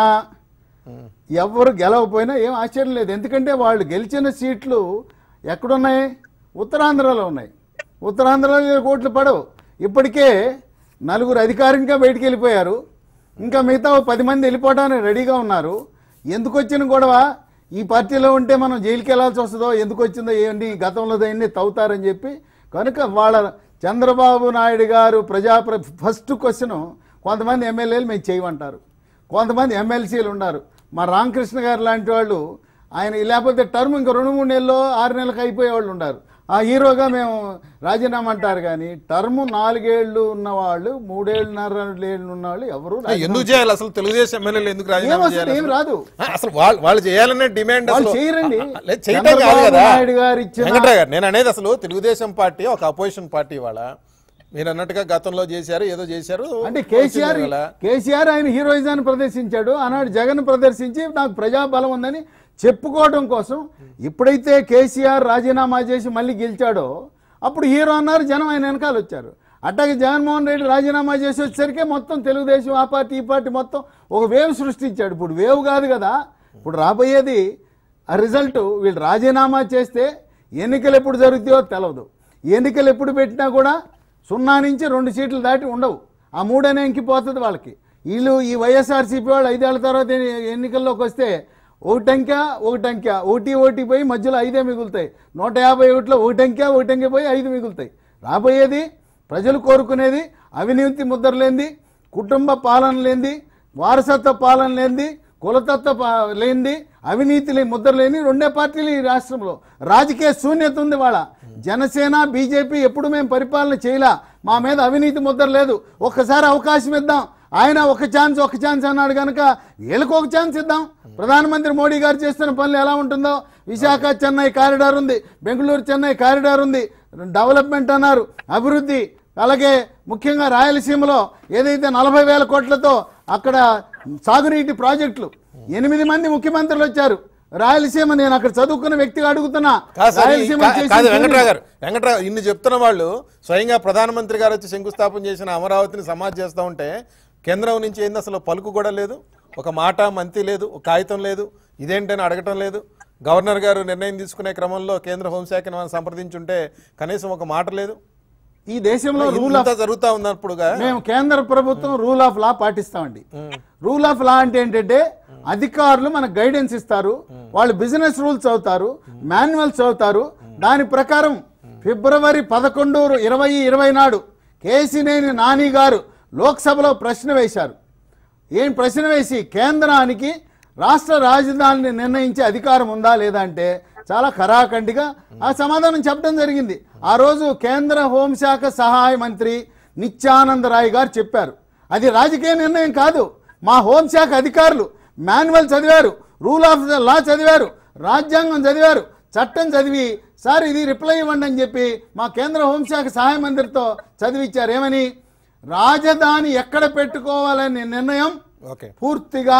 [SPEAKER 2] ఎవరు గెలవపోయినా ఏం ఆశ్చర్యం లేదు ఎందుకంటే వాళ్ళు గెలిచిన సీట్లు ఎక్కడున్నాయి ఉత్తరాంధ్రలో ఉన్నాయి ఉత్తరాంధ్రలో ఏడు కోట్లు పడవు ఇప్పటికే నలుగురు అధికారికంగా బయటికి వెళ్ళిపోయారు ఇంకా మిగతా ఓ పది మంది వెళ్ళిపోవడానికి రెడీగా ఉన్నారు ఎందుకు వచ్చిన గొడవ ఈ పార్టీలో ఉంటే మనం జైలుకి వెళ్ళాల్సి వస్తుందో ఎందుకు వచ్చిందో ఏంటి గతంలో దేన్ని తవ్వుతారని చెప్పి కనుక వాళ్ళ చంద్రబాబు నాయుడు గారు ప్రజాప్ర ఫస్ట్ క్వశ్చన్ కొంతమంది ఎమ్మెల్యేలు మేము చేయమంటారు కొంతమంది ఎమ్మెల్సీలు ఉన్నారు మా రామకృష్ణ గారు లాంటి వాళ్ళు ఆయన లేకపోతే టర్మ్ ఇంకా రెండు మూడు నెలల్లో ఆరు నెలలకు అయిపోయే వాళ్ళు ఉన్నారు ఆ హీరోగా మేము రాజీనామా అంటారు కానీ టర్మ్ నాలుగేళ్లు ఉన్న వాళ్ళు మూడేళ్ళున్నర ఏళ్ళు ఉన్న వాళ్ళు ఎవరు
[SPEAKER 1] ఆ, ఎందుకు చేయాలి అసలు తెలుగుదేశం ఎమ్మెల్యేలు ఎందుకు రాజీనామా
[SPEAKER 2] ఏమొస్తుంది?
[SPEAKER 1] చేయాలి
[SPEAKER 2] ఏం
[SPEAKER 1] అసలు?
[SPEAKER 2] రాదు.
[SPEAKER 1] ఆ, అసలు వాళ్ళు వాళ్ళు చేయాలనే డిమాండ్
[SPEAKER 2] వాళ్ళు
[SPEAKER 1] అసలు-
[SPEAKER 2] చేయరండి.
[SPEAKER 1] ఆ, లేదు, చేయటం కాదు
[SPEAKER 2] చంద్రబాబు
[SPEAKER 1] కదా
[SPEAKER 2] నాయుడు గారు ఇచ్చిన-
[SPEAKER 1] వెంకట్రావు గారు నేను అనేది అసలు తెలుగుదేశం పార్టీ ఒక అపోజిషన్ పార్టీ వాళ్ళ మీరు అన్నట్టుగా గతంలో చేశారు ఏదో చేశారు
[SPEAKER 2] అంటే కేసీఆర్
[SPEAKER 1] వచ్చింది ఇవాళ.
[SPEAKER 2] కేసీఆర్ ఆయన హీరోయిజాన్ని ప్రదర్శించాడు ఆనాడు జగన్ ప్రదర్శించి నాకు ప్రజాబలం ఉందని చెప్పుకోవడం కోసం ఎప్పుడైతే కేసీఆర్ రాజీనామా చేసి మళ్ళీ గెలిచాడో అప్పుడు హీరో అన్నారు జనం ఆయన వెనకాల వచ్చారు అట్లాగే జగన్మోహన్ రెడ్డి రాజీనామా చేసి వచ్చేసరికి మొత్తం తెలుగుదేశం ఆ పార్టీ ఈ పార్టీ మొత్తం ఒక వేవ్ సృష్టించాడు ఇప్పుడు వేవ్ కాదు కదా ఇప్పుడు రాబోయేది ఆ రిజల్ట్ వీళ్ళు రాజీనామా చేస్తే ఎన్నికలు ఎప్పుడు జరుగుతాయో తెలవదు ఎన్నికలు ఎప్పుడు పెట్టినా కూడా సున్నా నుంచి రెండు సీట్లు దాటి ఉండవు ఆ మూడనే ఇంకిపోతుంది వాళ్ళకి వీళ్ళు ఈ వైఎస్ఆర్సీపీ వాళ్ళు ఐదేళ్ల తర్వాత ఎన్ని- ఎన్నికల్లోకి వస్తే ఒకటి అంక ఒకటి అంక ఒకటి ఒకటి పోయి మధ్యలో ఐదే మిగులుతాయి నూట యాభై ఒకటిలో ఒకటి అంక ఒకటి అంక పోయి ఐదు మిగులుతాయి రాబోయేది ప్రజలు కోరుకునేది అవినీతి ముద్ర లేనిది కుటుంబ పాలన లేనిది వారసత్వ పాలన లేనిది కులతత్వ పా- లేనిది అవినీతి లే- ముద్ర లేని రెండే పార్టీలు ఈ రాష్ట్రంలో రాజకీయ శూన్యత ఉంది వాళ్ళ జనసేన బీజేపీ ఎప్పుడు మేము పరిపాలన చేయలా మా మీద అవినీతి ముద్ర లేదు ఒక్కసారి అవకాశం ఇద్దాం ఆయన ఒక ఛాన్స్ ఒక ఛాన్స్ అన్నాడు కనుక వీళ్ళకి ఒక ఛాన్స్ ఇద్దాం ప్రధానమంత్రి మోడీ గారు చేస్తున్న పనులు ఎలా ఉంటుందో విశాఖ చెన్నై కారిడార్ ఉంది బెంగళూరు చెన్నై కారిడార్ ఉంది డెవలప్మెంట్ అన్నారు అభివృద్ధి అలాగే ముఖ్యంగా రాయలసీమలో ఏదైతే నలభై వేల కోట్లతో అక్కడ సాగునీటి ప్రాజెక్టులు ఎనిమిది మంది ముఖ్యమంత్రులు వచ్చారు రాయలసీమ నేను అక్కడ చదువుకున్న వ్యక్తిగా అడుగుతున్నా
[SPEAKER 1] కాదు సార్, ఈ-
[SPEAKER 2] రాయలసీమ
[SPEAKER 1] కా-
[SPEAKER 2] చేసిన
[SPEAKER 1] కాదు
[SPEAKER 2] పనులు-
[SPEAKER 1] వెంకట్రావు గారు వెంకట్రావు ఇన్ని చెప్తున్న వాళ్ళు స్వయంగా ప్రధానమంత్రి గారు వచ్చి శంకుస్థాపన చేసిన అమరావతిని సమాధి చేస్తూ ఉంటే కేంద్రం నుంచి ఏంది అసలు పలుకు కూడా లేదు ఒక మాట మంతి లేదు ఒక కాగితం లేదు ఇదేంటని అడగటం లేదు గవర్నర్ గారు నిర్ణయం తీసుకునే క్రమంలో కేంద్ర హోంశాఖను మనం సంప్రదించుంటే కనీసం ఒక మాట లేదు
[SPEAKER 2] ఈ దేశంలో రూల్ ఆఫ్
[SPEAKER 1] ఇంత జరుగుతా ఉన్నప్పుడుగా
[SPEAKER 2] మేము కేంద్ర ప్రభుత్వం రూల్ ఆఫ్ లా పాటిస్తామండి రూల్ ఆఫ్ లా అంటే ఏంటంటే అధికారులు మనకు గైడెన్స్ ఇస్తారు వాళ్ళు బిజినెస్ రూల్స్ చదువుతారు మాన్యువల్స్ చదువుతారు దాని ప్రకారం ఫిబ్రవరి పదకొండు ఇరవై ఇరవై నాడు కేసినేని నాని గారు లోక్సభలో ప్రశ్న వేశారు ఏం ప్రశ్న వేసి కేంద్రానికి రాష్ట్ర రాజధానిని నిర్ణయించే అధికారం ఉందా లేదా అంటే చాలా ఖరాఖండిగా ఆ సమాధానం చెప్పడం జరిగింది ఆ రోజు కేంద్ర హోంశాఖ సహాయ మంత్రి నిత్యానంద రాయ్ గారు చెప్పారు అది రాజకీయ నిర్ణయం కాదు మా హోంశాఖ అధికారులు మాన్యువల్ చదివారు రూల్ ఆఫ్ ద లా చదివారు రాజ్యాంగం చదివారు చట్టం చదివి సార్ ఇది రిప్లై ఇవ్వండి అని చెప్పి మా కేంద్ర హోంశాఖ సహాయ మంత్రితో చదివిచ్చారు ఏమని రాజధాని ఎక్కడ పెట్టుకోవాలనే నిర్ణయం
[SPEAKER 1] ఓకే
[SPEAKER 2] పూర్తిగా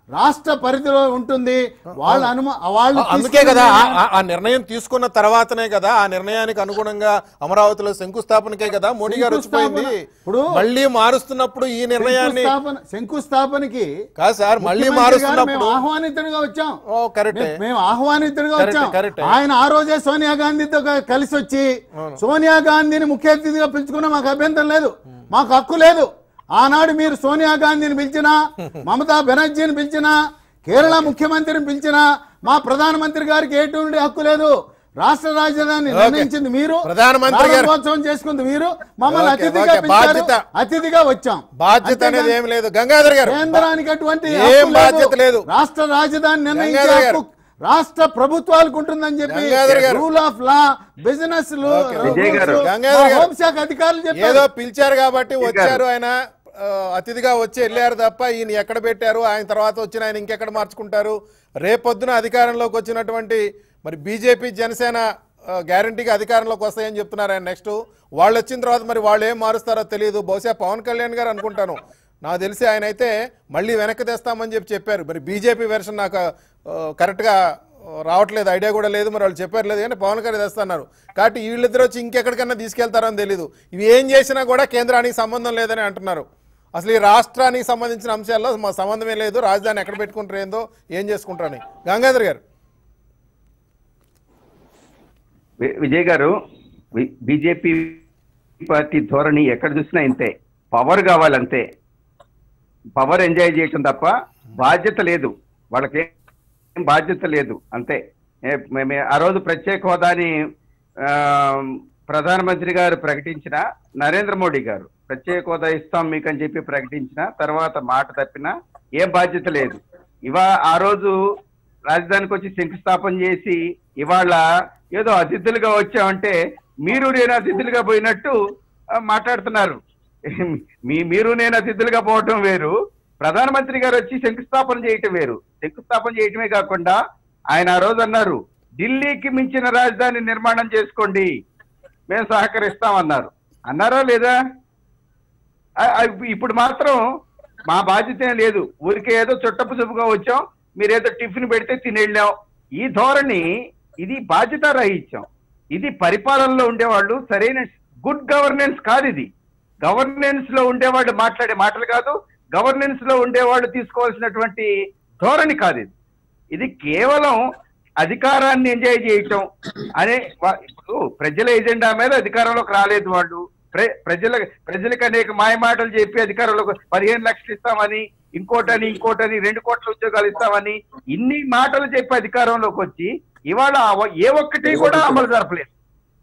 [SPEAKER 2] రాష్ట్ర పరిధిలో ఉంటుంది వాళ్ళ అనుమ వాళ్ళు
[SPEAKER 1] అందుకే కదా
[SPEAKER 2] తీసుకున్న
[SPEAKER 1] ఆ- ఆ- ఆ నిర్ణయం తీసుకున్న తర్వాతనే కదా ఆ నిర్ణయానికి అనుగుణంగా అమరావతిలో శంకుస్థాపనకే కదా మోడీ గారు వచ్చిపోయింది
[SPEAKER 2] శంకుస్థాపన. ఇప్పుడు
[SPEAKER 1] మళ్ళీ మారుస్తున్నప్పుడు ఈ నిర్ణయాన్ని
[SPEAKER 2] శంకుస్థాపన శంకుస్థాపనకి
[SPEAKER 1] కాదు సార్ మళ్ళీ
[SPEAKER 2] ముఖ్యమంత్రి గారు
[SPEAKER 1] మారుస్తున్నప్పుడు
[SPEAKER 2] మేము ఆహ్వానితుడిగా వచ్చాం
[SPEAKER 1] ఓ కరెక్టే
[SPEAKER 2] మేము- మేము ఆహ్వానితుడిగా
[SPEAKER 1] కరెక్టే,
[SPEAKER 2] వచ్చాం
[SPEAKER 1] కరెక్టే.
[SPEAKER 2] ఆయన ఆ రోజే సోనియా గాంధీతో క- కలిసి వచ్చి సోనియా గాంధీని ముఖ్య అతిథిగా పిలుచుకున్నా మాకు అభ్యంతరం లేదు మాకు హక్కు లేదు ఆనాడు మీరు సోనియా గాంధీని పిలిచినా మమతా బెనర్జీని పిలిచినా కేరళ ముఖ్యమంత్రిని పిలిచినా మా ప్రధానమంత్రి గారికి ఎటువంటి హక్కు లేదు రాష్ట్ర రాజధాని నిర్ణయించింది మీరు
[SPEAKER 1] ప్రధానమంత్రి గారు-
[SPEAKER 2] ప్రారంభోత్సవం చేసుకుంది మీరు మమ్మల్ని
[SPEAKER 1] ఓకే,
[SPEAKER 2] అతిథిగా
[SPEAKER 1] ఓకే,
[SPEAKER 2] పిలిచారు
[SPEAKER 1] బాధ్యత.
[SPEAKER 2] అతిథిగా వచ్చాం
[SPEAKER 1] బాధ్యత
[SPEAKER 2] అంతేగాని-
[SPEAKER 1] అనేది ఏం లేదు గంగాధర్ గారు
[SPEAKER 2] కేంద్రానికి అటువంటి
[SPEAKER 1] ఏం
[SPEAKER 2] హక్కు
[SPEAKER 1] బాధ్యత లేదు.
[SPEAKER 2] రాష్ట్ర రాజధాని నిర్ణయించే
[SPEAKER 1] గంగాధర్ గారు.
[SPEAKER 2] హక్కు రాష్ట్ర ప్రభుత్వాలకు ఉంటుందని చెప్పి
[SPEAKER 1] Gangadhar garu.
[SPEAKER 2] Rule of law business
[SPEAKER 1] okay.
[SPEAKER 3] Vijay garu.
[SPEAKER 1] Gangadhar గారు.
[SPEAKER 2] హోంశాఖ అధికారులు
[SPEAKER 1] ఏదో
[SPEAKER 2] చెప్పారు
[SPEAKER 1] పిలిచారు కాబట్టి వచ్చారు ఆయన ఆ, అతిథిగా వచ్చి వెళ్ళారు తప్ప ఈయన ఎక్కడ పెట్టారు ఆయన తర్వాత వచ్చిన ఆయన ఇంకెక్కడ మార్చుకుంటారు రేపొద్దున అధికారంలోకి వచ్చినటువంటి మరి బీజేపీ జనసేన ఆ, గ్యారంటీగా అధికారంలోకి వస్తాయని చెప్తున్నారు ఆయన నెక్స్ట్ వాళ్ళు వచ్చిన తర్వాత మరి వాళ్ళు ఏం మారుస్తారో తెలియదు బహుశా పవన్ కళ్యాణ్ గారు అనుకుంటాను నాకు తెలిసి ఆయన అయితే మళ్ళీ వెనక్కి తెస్తామని చెప్పి చెప్పారు మరి బీజేపీ వెర్షన్ నాకు ఆ, కరెక్ట్గా రావట్లేదు ఐడియా కూడా లేదు మరి వాళ్ళు చెప్పారు లేదు కానీ పవన్ కళ్యాణ్ తెస్తున్నారు కాబట్టి వీళ్ళిద్దరు వచ్చి ఇంకెక్కడికన్నా తీసుకెళ్తారని తెలియదు ఇవి ఏం చేసినా కూడా కేంద్రానికి సంబంధం లేదని అంటున్నారు అసలు ఈ రాష్ట్రానికి సంబంధించిన అంశాల్లో మా సంబంధమే లేదు రాజధాని ఎక్కడ పెట్టుకుంటారు ఏందో ఏం చేసుకుంటారని గంగాధర్ గారు
[SPEAKER 3] వి- విజయ్ గారు వి- బీజేపీ పార్టీ ధోరణి ఎక్కడ చూసినా ఇంతే పవర్ కావాలంతే పవర్ ఎంజాయ్ చేయటం తప్ప బాధ్యత లేదు వాళ్ళకి ఏం బాధ్యత లేదు అంతే ఏ- మే- మే- ఆ రోజు ప్రత్యేక హోదాని ఆ, ప్రధానమంత్రి గారు ప్రకటించిన నరేంద్ర మోడీ గారు ప్రత్యేక హోదా ఇస్తాం మీకు అని చెప్పి ప్రకటించిన తర్వాత మాట తప్పిన ఏం బాధ్యత లేదు ఇవా ఆ రోజు రాజధానికి వచ్చి శంకుస్థాపన చేసి ఇవాళ ఏదో అతిథులుగా వచ్చామంటే మీరు నేను అతిథులుగా పోయినట్టు ఆ, మాట్లాడుతున్నారు మీ మీరు నేను అతిథులుగా పోవటం వేరు ప్రధానమంత్రి గారు వచ్చి శంకుస్థాపన చేయటం వేరు శంకుస్థాపన చేయటమే కాకుండా ఆయన ఆ రోజు అన్నారు ఢిల్లీకి మించిన రాజధాని నిర్మాణం చేసుకోండి మేము సహకరిస్తామన్నారు అన్నారా లేదా ఆ- ఆ ఇప్పుడు మాత్రం మా బాధ్యత ఏం లేదు ఊరికే ఏదో చుట్టపు చూపుగా వచ్చాం మీరేదో టిఫిన్ పెడితే తినేళ్ళాం ఈ ధోరణి ఇది బాధ్యత రహిత్యం ఇది పరిపాలనలో ఉండేవాళ్ళు సరైన గుడ్ గవర్నెన్స్ కాదు ఇది గవర్నెన్స్ లో ఉండేవాళ్ళు మాట్లాడే మాటలు కాదు గవర్నెన్స్ లో ఉండేవాళ్ళు తీసుకోవాల్సినటువంటి ధోరణి కాదు ఇది ఇది కేవలం అధికారాన్ని ఎంజాయ్ చేయటం అనే వా- ఇప్పుడు ప్రజల ఎజెండా మీద అధికారంలోకి రాలేదు వాళ్ళు ప్ర- ప్రజల ప్రజలకు అనేక మాయ మాటలు చెప్పి అధికారంలోకి పదిహేను లక్షలు ఇస్తామని ఇంకోటని ఇంకోటని రెండు కోట్ల ఉద్యోగాలు ఇస్తామని ఇన్ని మాటలు చెప్పి అధికారంలోకి వచ్చి ఇవాళ ఆ- ఏ ఒక్కటి కూడా అమలు జరపలేదు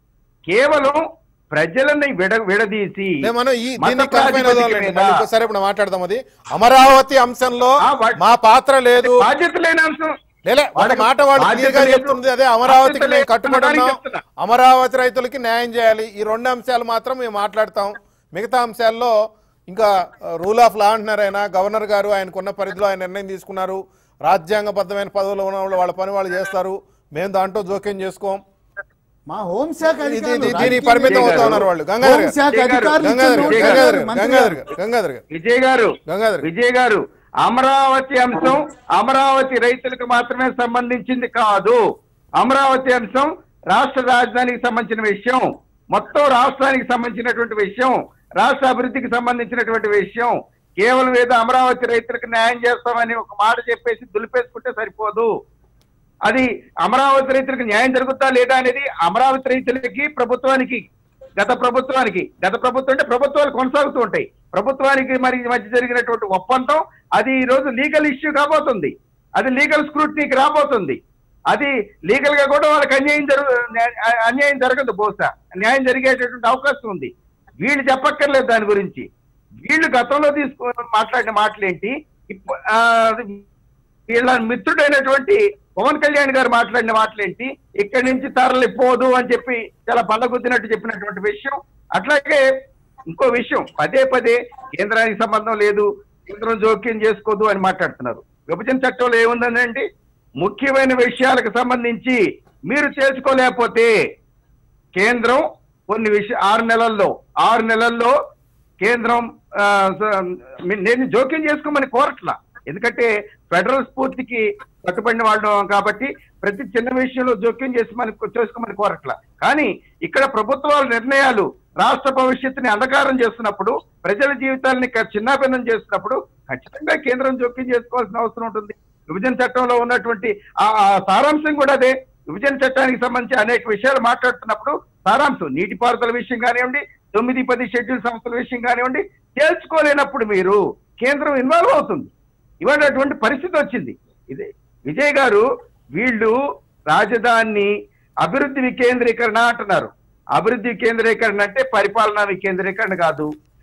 [SPEAKER 3] కేవలం ప్రజలని విడ విడదీసి
[SPEAKER 1] లే, మనం ఈ
[SPEAKER 3] మత
[SPEAKER 1] దీన్ని కన్ఫైన్
[SPEAKER 3] ప్రాతిపదిక
[SPEAKER 1] అవుదాంలేండి.
[SPEAKER 3] మీద
[SPEAKER 1] మళ్ళీ ఇంకోసారి ఇప్పుడు మాట్లాడదాం అది అమరావతి అంశంలో
[SPEAKER 3] ఆ, వా-
[SPEAKER 1] మా పాత్ర లేదు
[SPEAKER 3] బాధ్యత లేని అంశం
[SPEAKER 1] లేలే ఒక
[SPEAKER 3] వాళ్ళకి
[SPEAKER 1] మాట వాళ్ళు
[SPEAKER 3] బాధ్యత
[SPEAKER 1] క్లియర్ గా
[SPEAKER 3] లేదు.
[SPEAKER 1] చెప్తుంది అదే అమరావతికి
[SPEAKER 3] బాధ్యత
[SPEAKER 1] మేము
[SPEAKER 3] లేదు
[SPEAKER 1] కట్టుబడి
[SPEAKER 3] అనడానికి
[SPEAKER 1] ఉన్నాం
[SPEAKER 3] చెప్తున్నా.
[SPEAKER 1] అమరావతి రైతులకి న్యాయం చేయాలి ఈ రెండు అంశాలు మాత్రం మేము మాట్లాడతాం మిగతా అంశాల్లో ఇంకా రూల్ ఆఫ్ లా అంటున్నారు ఆయన గవర్నర్ గారు ఆయనకున్న పరిధిలో ఆయన నిర్ణయం తీసుకున్నారు రాజ్యాంగబద్ధమైన పదవులు ఉన్న వాళ్ళు వాళ్ళ పని వాళ్ళు చేస్తారు మేము దాంట్లో జోక్యం చేసుకోం
[SPEAKER 2] మా హోంశాఖ
[SPEAKER 1] ఇది-
[SPEAKER 2] అధికారులు
[SPEAKER 1] ఇది- దీనికి
[SPEAKER 2] రాజకీయ
[SPEAKER 1] పరిమితం అవుతా
[SPEAKER 3] గారు,
[SPEAKER 1] ఉన్నారు వాళ్ళు గంగాధర్ గారు
[SPEAKER 2] హోంశాఖ
[SPEAKER 3] విజయ్ గారు,
[SPEAKER 2] అధికారులు
[SPEAKER 1] గంగాధర్ గారు
[SPEAKER 2] ఇచ్చిన
[SPEAKER 1] గంగాధర్ గారు
[SPEAKER 2] మంత్రి
[SPEAKER 1] గంగాధర్
[SPEAKER 2] గారు.
[SPEAKER 1] గారు గంగాధర్ గారు
[SPEAKER 3] విజయ్ గారు
[SPEAKER 1] గంగాధర్ గారు.
[SPEAKER 3] విజయ్ గారు అమరావతి అంశం అమరావతి రైతులకు మాత్రమే సంబంధించింది కాదు అమరావతి అంశం రాష్ట్ర రాజధానికి సంబంధించిన విషయం మొత్తం రాష్ట్రానికి సంబంధించినటువంటి విషయం రాష్ట్ర అభివృద్ధికి సంబంధించినటువంటి విషయం కేవలం ఏదో అమరావతి రైతులకు న్యాయం చేస్తామని ఒక మాట చెప్పేసి దులిపేసుకుంటే సరిపోదు అది అమరావతి రైతులకు న్యాయం జరుగుతా లేదా అనేది అమరావతి రైతులకి ప్రభుత్వానికి గత ప్రభుత్వానికి గత ప్రభుత్వం అంటే ప్రభుత్వాలు కొనసాగుతూ ఉంటాయి ప్రభుత్వానికి మరి ఈ మధ్య జరిగినటువంటి ఒప్పందం అది ఈ రోజు లీగల్ ఇష్యూ కాబోతుంది అది లీగల్ స్క్రూటినీకి రాబోతుంది అది లీగల్ గా కూడా వాళ్ళకి అన్యాయం జరుగు న్యా- అన్యాయం జరగదు బహుశా న్యాయం జరిగేటటువంటి అవకాశం ఉంది వీళ్ళు చెప్పక్కర్లేదు దాని గురించి వీళ్ళు గతంలో తీసుకు మాట్లాడిన మాటలేంటి ఇప్పు- ఆ, వీళ్ళ మిత్రుడైనటువంటి పవన్ కళ్యాణ్ గారు మాట్లాడిన మాటలేంటి ఇక్కడి నుంచి తరలిపోదు అని చెప్పి చాలా పల్లగుద్దినట్టు చెప్పినటువంటి విషయం అట్లాగే ఇంకో విషయం పదే పదే కేంద్రానికి సంబంధం లేదు కేంద్రం జోక్యం చేసుకోదు అని మాట్లాడుతున్నారు విభజన చట్టంలో ఏముందండి ముఖ్యమైన విషయాలకు సంబంధించి మీరు చేసుకోలేకపోతే కేంద్రం కొన్ని విషయ ఆరు నెలల్లో ఆరు నెలల్లో కేంద్రం ఆ, స- మీ- నేను జోక్యం చేసుకోమని కోరట్లా ఎందుకంటే ఫెడరల్ స్ఫూర్తికి కట్టుబడిన వాళ్ళు కాబట్టి ప్రతి చిన్న విషయంలో జోక్యం చేసి మనకు చేసుకోమని కోరట్ల కానీ ఇక్కడ ప్రభుత్వాల నిర్ణయాలు రాష్ట్ర భవిష్యత్తుని అంధకారం చేస్తున్నప్పుడు ప్రజల జీవితాలని క- చిన్నాభిన్నం చేస్తున్నప్పుడు ఖచ్చితంగా కేంద్రం జోక్యం చేసుకోవాల్సిన అవసరం ఉంటుంది విభజన చట్టంలో ఉన్నటువంటి ఆ ఆ సారాంశం కూడా అదే విభజన చట్టానికి సంబంధించి అనేక విషయాలు మాట్లాడుతున్నప్పుడు సారాంశం నీటిపారుదల విషయం కానివ్వండి తొమ్మిది పది షెడ్యూల్ సంస్థల విషయం కానివ్వండి తేల్చుకోలేనప్పుడు మీరు కేంద్రం ఇన్వాల్వ్ అవుతుంది ఇవాళ అటువంటి పరిస్థితి వచ్చింది ఇది విజయ్ గారు వీళ్ళు రాజధాని అభివృద్ధి వికేంద్రీకరణ అంటున్నారు అభివృద్ధి వికేంద్రీకరణ అంటే పరిపాలనా వికేంద్రీకరణ కాదు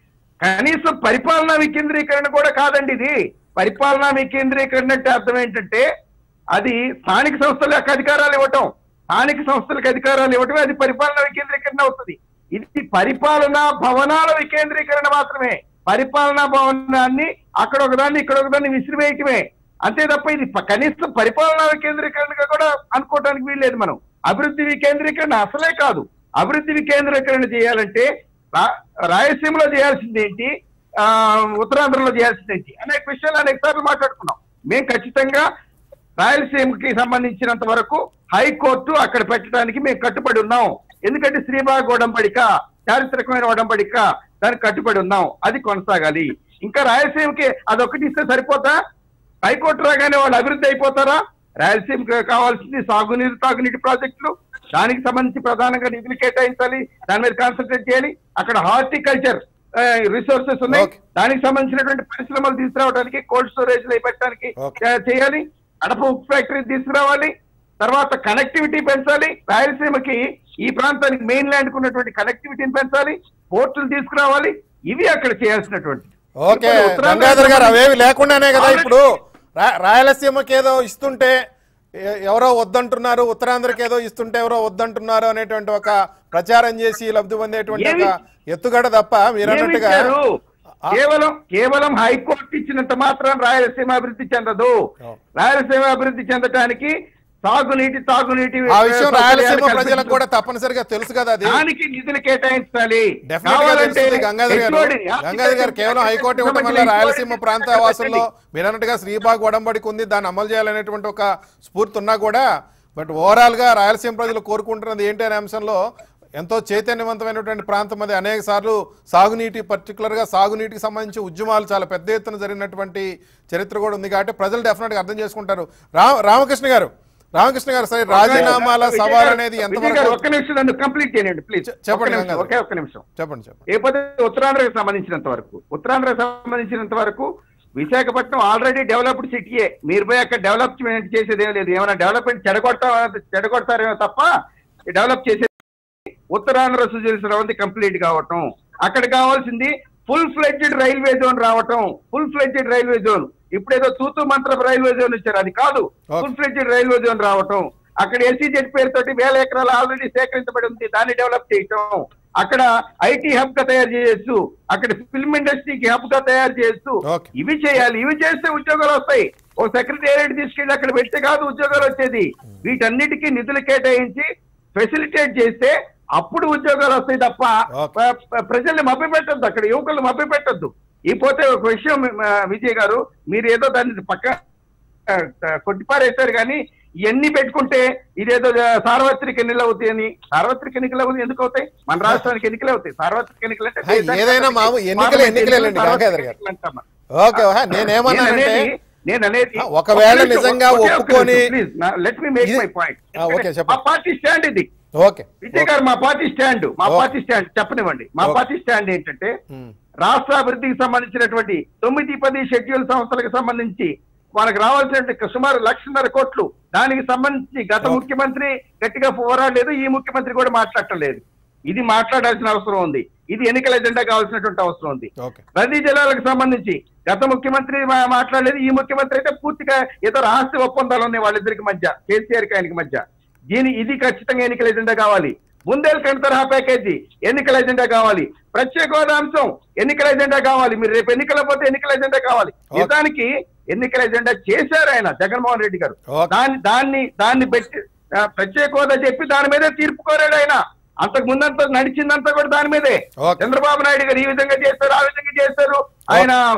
[SPEAKER 3] కనీసం పరిపాలనా వికేంద్రీకరణ కూడా కాదండి ఇది పరిపాలనా వికేంద్రీకరణ అంటే అర్థం ఏంటంటే అది స్థానిక సంస్థలకు అధికారాలు ఇవ్వటం స్థానిక సంస్థలకు అధికారాలు ఇవ్వటమే అది పరిపాలనా వికేంద్రీకరణ అవుతుంది ఇది పరిపాలనా భవనాల వికేంద్రీకరణ మాత్రమే పరిపాలనా భవనాన్ని అక్కడ ఒకదాన్ని ఇక్కడ ఒకదాన్ని విసిరివేయటమే అంతే తప్ప ఇది ప- కనీసం పరిపాలనా వికేంద్రీకరణగా కూడా అనుకోవడానికి వీల్లేదు మనం అభివృద్ధి వికేంద్రీకరణ అసలే కాదు అభివృద్ధి వికేంద్రీకరణ చేయాలంటే రా- రాయలసీమలో చేయాల్సింది ఏంటి ఆ, ఉత్తరాంధ్రలో చేయాల్సింది ఏంటి అనేక విషయాలు అనేక సార్లు మాట్లాడుకున్నాం మేము ఖచ్చితంగా రాయలసీమకి సంబంధించినంత వరకు హైకోర్టు అక్కడ పెట్టడానికి మేము కట్టుబడి ఉన్నాం ఎందుకంటే శ్రీబాగ్ ఒడంబడిక చారిత్రకమైన ఒడంబడిక దానికి కట్టుబడి ఉన్నాం అది కొనసాగాలి ఇంకా రాయలసీమకి అదొకటి ఇస్తే సరిపోతా హైకోర్టు రాగానే వాళ్ళు అభివృద్ధి అయిపోతారా రాయలసీమకి కావాల్సింది సాగునీరు తాగునీటి ప్రాజెక్టులు దానికి సంబంధించి ప్రధానంగా నిధులు కేటాయించాలి దాని మీద కాన్సన్ట్రేట్ చేయాలి అక్కడ హార్టికల్చర్ రిసోర్సెస్ ఉన్నాయి
[SPEAKER 1] Okay.
[SPEAKER 3] దానికి సంబంధించినటువంటి పరిశ్రమలు తీసుకురావడానికి కోల్డ్ స్టోరేజ్ పెట్టడానికి
[SPEAKER 1] Okay.
[SPEAKER 3] చే- చేయాలి అడప ఉక్కు ఫ్యాక్టరీ తీసుకురావాలి తర్వాత కనెక్టివిటీ పెంచాలి రాయలసీమకి ఈ ప్రాంతానికి మెయిన్ ల్యాండ్ ఉన్నటువంటి కనెక్టివిటీని పెంచాలి పోర్టులు తీసుకురావాలి ఇవి అక్కడ చేయాల్సినటువంటి
[SPEAKER 1] ఓకే
[SPEAKER 3] ఇప్పుడు ఉత్తరాంధ్ర
[SPEAKER 1] గంగాధర్ గారు అవేవి లేకుండానే కదా
[SPEAKER 3] Already-
[SPEAKER 1] ఇప్పుడు రా- రాయలసీమకి ఏదో ఇస్తుంటే ఎ- ఎవరో వద్దంటున్నారు ఉత్తరాంధ్రకి ఏదో ఇస్తుంటే ఎవరో వద్దంటున్నారు అనేటువంటి ఒక ప్రచారం చేసి లబ్ధి పొందేటువంటి ఒక
[SPEAKER 3] ఏమి-
[SPEAKER 1] ఎత్తుగడ తప్ప మీరు
[SPEAKER 3] ఏమి
[SPEAKER 1] అన్నట్టుగా
[SPEAKER 3] ఇచ్చారు?
[SPEAKER 1] ఆ-
[SPEAKER 3] కేవలం కేవలం హైకోర్టు ఇచ్చినంత మాత్రం రాయలసీమ అభివృద్ధి చెందదు
[SPEAKER 1] అవును.
[SPEAKER 3] రాయలసీమ అభివృద్ధి చెందటానికి సాగునీటి తాగునీటి
[SPEAKER 1] ఆ విషయం
[SPEAKER 3] సౌకర్యాలు
[SPEAKER 1] రాయలసీమ
[SPEAKER 3] కల్పించు.
[SPEAKER 1] ప్రజలకు కూడా తప్పనిసరిగా తెలుసు కదా అది
[SPEAKER 3] దానికి నిధులు కేటాయించాలి
[SPEAKER 1] డెఫినెట్ గా తెలుస్తుంది గంగాధర్ గారు
[SPEAKER 3] HOD ని,
[SPEAKER 1] గంగాధర్ గారు కేవలం హైకోర్టు ఇవ్వడం వల్ల
[SPEAKER 3] సంబంధించిన
[SPEAKER 1] రాయలసీమ
[SPEAKER 3] HOD
[SPEAKER 1] ప్రాంత
[SPEAKER 3] ని
[SPEAKER 1] వాసుల్లో మీరు అన్నట్టుగా శ్రీబాగ్ ఒడంబడికి ఉంది దాన్ని అమలు చేయాలనేటువంటి ఒక స్ఫూర్తి ఉన్నా కూడా బట్ ఓవరాల్ గా రాయలసీమ ప్రజలు కోరుకుంటున్నది ఏంటి అనే అంశంలో ఎంతో చైతన్యవంతమైనటువంటి ప్రాంతం అది అనేక సార్లు సాగునీటి పర్టికులర్ గా సాగునీటికి సంబంధించి ఉద్యమాలు చాలా పెద్ద ఎత్తున జరిగినటువంటి చరిత్ర కూడా ఉంది కాబట్టి ప్రజలు డెఫినెట్ గా అర్థం చేసుకుంటారు రా రామకృష్ణ గారు రామకృష్ణ గారు సరే రాజీనామాల
[SPEAKER 3] విజయ్
[SPEAKER 1] సవాల్
[SPEAKER 3] గారు,
[SPEAKER 1] అనేది
[SPEAKER 3] విజయ్ గారు,
[SPEAKER 1] ఎంతవరకు
[SPEAKER 3] ఒక్క నిమిషం నన్ను కంప్లీట్ చేయండి ప్లీజ్
[SPEAKER 1] చె- చెప్పండి, గంగాధర్.
[SPEAKER 3] ఒకే ఒక్క నిమిషం
[SPEAKER 1] చెప్పండి చెప్పండి
[SPEAKER 3] లేకపోతే ఉత్తరాంధ్రకు సంబంధించినంత వరకు ఉత్తరాంధ్రకు సంబంధించినంత వరకు విశాఖపట్నం ఆల్రెడీ డెవలప్డ్ సిటీయే మీరు పోయి అక్కడ డెవలప్మెంట్ చేసేది ఏం లేదు ఏమైనా డెవలప్మెంట్ చెడగొడతా చెడగొడతారేమో తప్ప డెవలప్ చేసేది ఉత్తరాంధ్ర సుజల కంప్లీట్ కావటం అక్కడ కావాల్సింది ఫుల్ ఫ్లెడ్జెడ్ రైల్వే జోన్ రావటం ఫుల్ ఫ్లెడ్జెడ్ రైల్వే జోన్ ఇప్పుడేదో తూతు మంత్రం రైల్వే జోన్ ఇచ్చారు అది కాదు
[SPEAKER 1] Okay.
[SPEAKER 3] Full fledged railway zone రావటం అక్కడ ఎల్సీజెడ్ పేరుతోటి వేల ఎకరాలు ఆల్రెడీ సేకరించబడి ఉంది దాన్ని డెవలప్ చేయటం అక్కడ ఐటీ హబ్ గా తయారు చేయొచ్చు అక్కడ ఫిల్మ్ ఇండస్ట్రీకి హబ్ గా తయారు చేయొచ్చు
[SPEAKER 1] Okay.
[SPEAKER 3] ఇవి చేయాలి ఇవి చేస్తే ఉద్యోగాలు వస్తాయి ఓ సెక్రటేరియట్ తీసుకెళ్లి అక్కడ పెడితే కాదు ఉద్యోగాలు వచ్చేది వీటన్నిటికీ నిధులు కేటాయించి ఫెసిలిటేట్ చేస్తే అప్పుడు ఉద్యోగాలు వస్తాయి తప్ప
[SPEAKER 1] Okay.
[SPEAKER 3] ప- ప- ప్రజల్ని మభ్య పెట్టద్దు అక్కడ యువకులు మభ్య పెట్టద్దు ఈ పోతే ఒక విషయం ఆ, విజయ్ గారు మీరు ఏదో దాన్ని పక్క ఆ, కొట్టిపారేశారు కానీ ఇవన్నీ పెట్టుకుంటే ఇదేదో ఆ, సార్వత్రిక ఎన్నికలు అవుతాయి అని సార్వత్రిక ఎన్నికలు అవుతాయి ఎందుకు అవుతాయి మన రాష్ట్రానికి ఎన్నికలు అవుతాయి సార్వత్రిక ఎన్నికలు అంటే
[SPEAKER 1] హై,
[SPEAKER 3] దేశానికి
[SPEAKER 1] ఏదైనా మాము- ఎన్నికలు
[SPEAKER 3] పార్లమెంట్
[SPEAKER 1] ఎన్నికలేలండి,
[SPEAKER 3] సార్వత్రిక
[SPEAKER 1] గంగాధర్ గారు.
[SPEAKER 3] ఎన్నికలు అంటాం.
[SPEAKER 1] ఓకే హా, నేనేమన్నానంటే
[SPEAKER 3] నేను అనేది- నేను అనేది
[SPEAKER 1] ఆ, ఒకవేళ
[SPEAKER 3] ఒక్క నిమిషం,
[SPEAKER 1] నిజంగా
[SPEAKER 3] ఒకే ఒక్క
[SPEAKER 1] ఒప్పుకొని-
[SPEAKER 3] నిమిషం, please, లెట్ మీ మేక్
[SPEAKER 1] ఇది-
[SPEAKER 3] మై పాయింట్
[SPEAKER 1] ఆ, ఓకే, చెప్పండి.
[SPEAKER 3] మా పార్టీ స్టాండ్ ఇది
[SPEAKER 1] ఓకే
[SPEAKER 3] విజయ్ గారు మా పార్టీ స్టాండ్ మా
[SPEAKER 1] ఓకే.
[SPEAKER 3] పార్టీ స్టాండ్ చెప్పనివ్వండి మా
[SPEAKER 1] ఓకే.
[SPEAKER 3] పార్టీ స్టాండ్ ఏంటంటే
[SPEAKER 1] ఉమ్.
[SPEAKER 3] రాష్ట్ర అభివృద్ధికి సంబంధించినటువంటి తొమ్మిది పది షెడ్యూల్ సంస్థలకు సంబంధించి మనకు రావాల్సినటువంటి సుమారు లక్షన్నర కోట్లు దానికి సంబంధించి గత
[SPEAKER 1] ఓకే.
[SPEAKER 3] ముఖ్యమంత్రి గట్టిగా పోరాడలేదు ఈ ముఖ్యమంత్రి కూడా మాట్లాడటం లేదు ఇది మాట్లాడాల్సిన అవసరం ఉంది ఇది ఎన్నికల ఎజెండా కావాల్సినటువంటి అవసరం ఉంది
[SPEAKER 1] ఓకే
[SPEAKER 3] నదీ జలాలకు సంబంధించి గత ముఖ్యమంత్రి మా- మాట్లాడలేదు ఈ ముఖ్యమంత్రి అయితే పూర్తిగా ఏదో రహస్య ఒప్పందాలు ఉన్నాయి వాళ్ళిద్దరికి మధ్య కేసీఆర్ కి ఆయనకి మధ్య దీని ఇది ఖచ్చితంగా ఎన్నికల ఎజెండా కావాలి బుందేల్ఖండ్ తరహా ప్యాకేజీ ఎన్నికల ఎజెండా కావాలి ప్రత్యేక హోదా అంశం ఎన్నికల ఎజెండా కావాలి మీరు రేపు ఎన్నికల పోతే ఎన్నికల ఎజెండా కావాలి
[SPEAKER 1] ఓకే.
[SPEAKER 3] నిజానికి ఎన్నికల ఎజెండా చేశారు ఆయన జగన్మోహన్ రెడ్డి గారు
[SPEAKER 1] ఓకే.
[SPEAKER 3] దాన్ని దాన్ని దాన్ని పెట్టి ఆ, ప్రత్యేక హోదా చెప్పి దాని మీదే తీర్పు కోరాడు ఆయన అంతకు ముందంతా నడిచిందంతా కూడా దాని మీదే
[SPEAKER 1] ఓకే.
[SPEAKER 3] చంద్రబాబు నాయుడు గారు ఈ విధంగా చేస్తారు ఆ విధంగా చేస్తారు ఆయన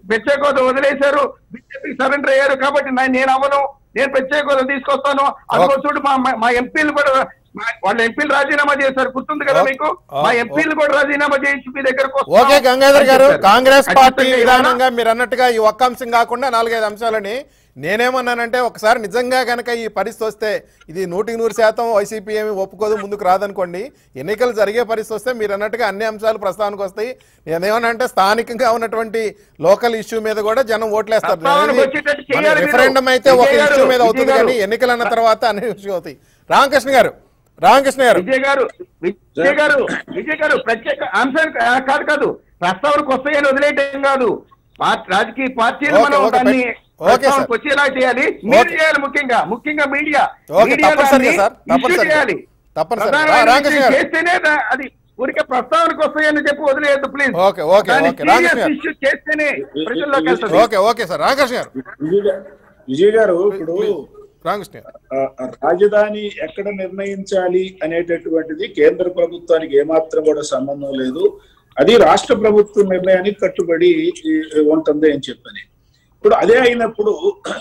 [SPEAKER 3] ప్రత్యేక హోదా వదిలేశారు బీజేపీకి సరెండర్ అయ్యారు కాబట్టి నా- నేను అవ్వను నేను ప్రత్యేక హోదా తీసుకొస్తాను అందుకో చూడు మా మా- మా ఎంపీలు కూడా మా- వాళ్ళ ఎంపీలు రాజీనామా చేశారు గుర్తుంది కదా
[SPEAKER 1] ఓ-
[SPEAKER 3] మీకు
[SPEAKER 1] ఓ-
[SPEAKER 3] మా ఎంపీలు కూడా రాజీనామా చేయించి మీ దగ్గరకు వస్తాం
[SPEAKER 1] ఓకే గంగాధర్ గారు
[SPEAKER 3] అని చెప్పారు.
[SPEAKER 1] కాంగ్రెస్ పార్టీ
[SPEAKER 3] ఖచ్చితంగా
[SPEAKER 1] విధానంగా మీరు అన్నట్టుగా ఈ ఒక్క అంశం కాకుండా నాలుగైదు అంశాలని నేనేమన్నానంటే ఒకసారి నిజంగా కనుక ఈ పరిస్థితి వస్తే ఇది నూటికి నూరు శాతం వైసీపీ ఏమి ఒప్పుకోదు ముందుకు రాదనుకోండి ఎన్నికలు జరిగే పరిస్థితి వస్తే మీరు అన్నట్టుగా అన్ని అంశాలు ప్రస్తావనకు వస్తాయి నేనేమనంటే స్థానికంగా ఉన్నటువంటి లోకల్ ఇష్యూ మీద కూడా జనం ఓట్లేస్తారు
[SPEAKER 3] ప్రస్తావనకు వచ్చేటట్టు చేయాలి మీరు.
[SPEAKER 1] రిఫరెండం అయితే ఒక
[SPEAKER 3] విజయ్ గారు,
[SPEAKER 1] ఇష్యూ మీద అవుతుంది
[SPEAKER 3] విజయ్ గారు.
[SPEAKER 1] కానీ ఎన్నికలు అన్న తర్వాత అన్ని ఇష్యూ అవుతాయి రామకృష్ణ గారు రామకృష్ణ గారు
[SPEAKER 3] విజయ్ గారు విజయ్ గారు విజయ్ గారు ప్రత్యేక అంశానికి ఆ, కాదు కాదు ప్రస్తావనకు వస్తాయని వదిలేయటం కాదు పార్టీ రాజకీయ పార్టీలు
[SPEAKER 1] ఓకే,
[SPEAKER 3] మనం
[SPEAKER 1] ఓకే,
[SPEAKER 3] దాన్ని
[SPEAKER 1] ఓకే,
[SPEAKER 3] ప్రస్తావనకు
[SPEAKER 1] సార్.
[SPEAKER 3] వచ్చేలా చేయాలి మీరు
[SPEAKER 1] ఓకే.
[SPEAKER 3] చేయాలి ముఖ్యంగా ముఖ్యంగా మీడియా
[SPEAKER 1] ఓకే,
[SPEAKER 3] మీడియా
[SPEAKER 1] తప్పనిసరిగా
[SPEAKER 3] దాన్ని
[SPEAKER 1] సార్,
[SPEAKER 3] issue
[SPEAKER 1] తప్పనిసరిగా.
[SPEAKER 3] చేయాలి
[SPEAKER 1] తప్పనిసరిగా.
[SPEAKER 3] ప్రధానమైన
[SPEAKER 1] రామకృష్ణ
[SPEAKER 3] విషయం
[SPEAKER 1] గారు.
[SPEAKER 3] చేస్తేనే దా- అది ఊరికే ప్రస్తావనకు వస్తాయని చెప్పి వదిలేయద్దు please
[SPEAKER 1] okay, okay, okay. Ramakrishna garu.
[SPEAKER 3] Issue చేస్తేనే ప్రజల్లోకి వెళ్తుంది
[SPEAKER 1] ఓకే ఓకే సార్ రామకృష్ణ గారు
[SPEAKER 4] విజయ్ గారు- విజయ్ గారు ఇప్పుడు
[SPEAKER 1] రామకృష్ణ గారు
[SPEAKER 4] ఆ, రాజధాని ఎక్కడ నిర్ణయించాలి అనేటటువంటిది కేంద్ర ప్రభుత్వానికి ఏమాత్రం కూడా సంబంధం లేదు అది రాష్ట్ర ప్రభుత్వ నిర్ణయానికి కట్టుబడి ఈ, ఉంటుంది అని చెప్పని ఇప్పుడు అదే అయినప్పుడు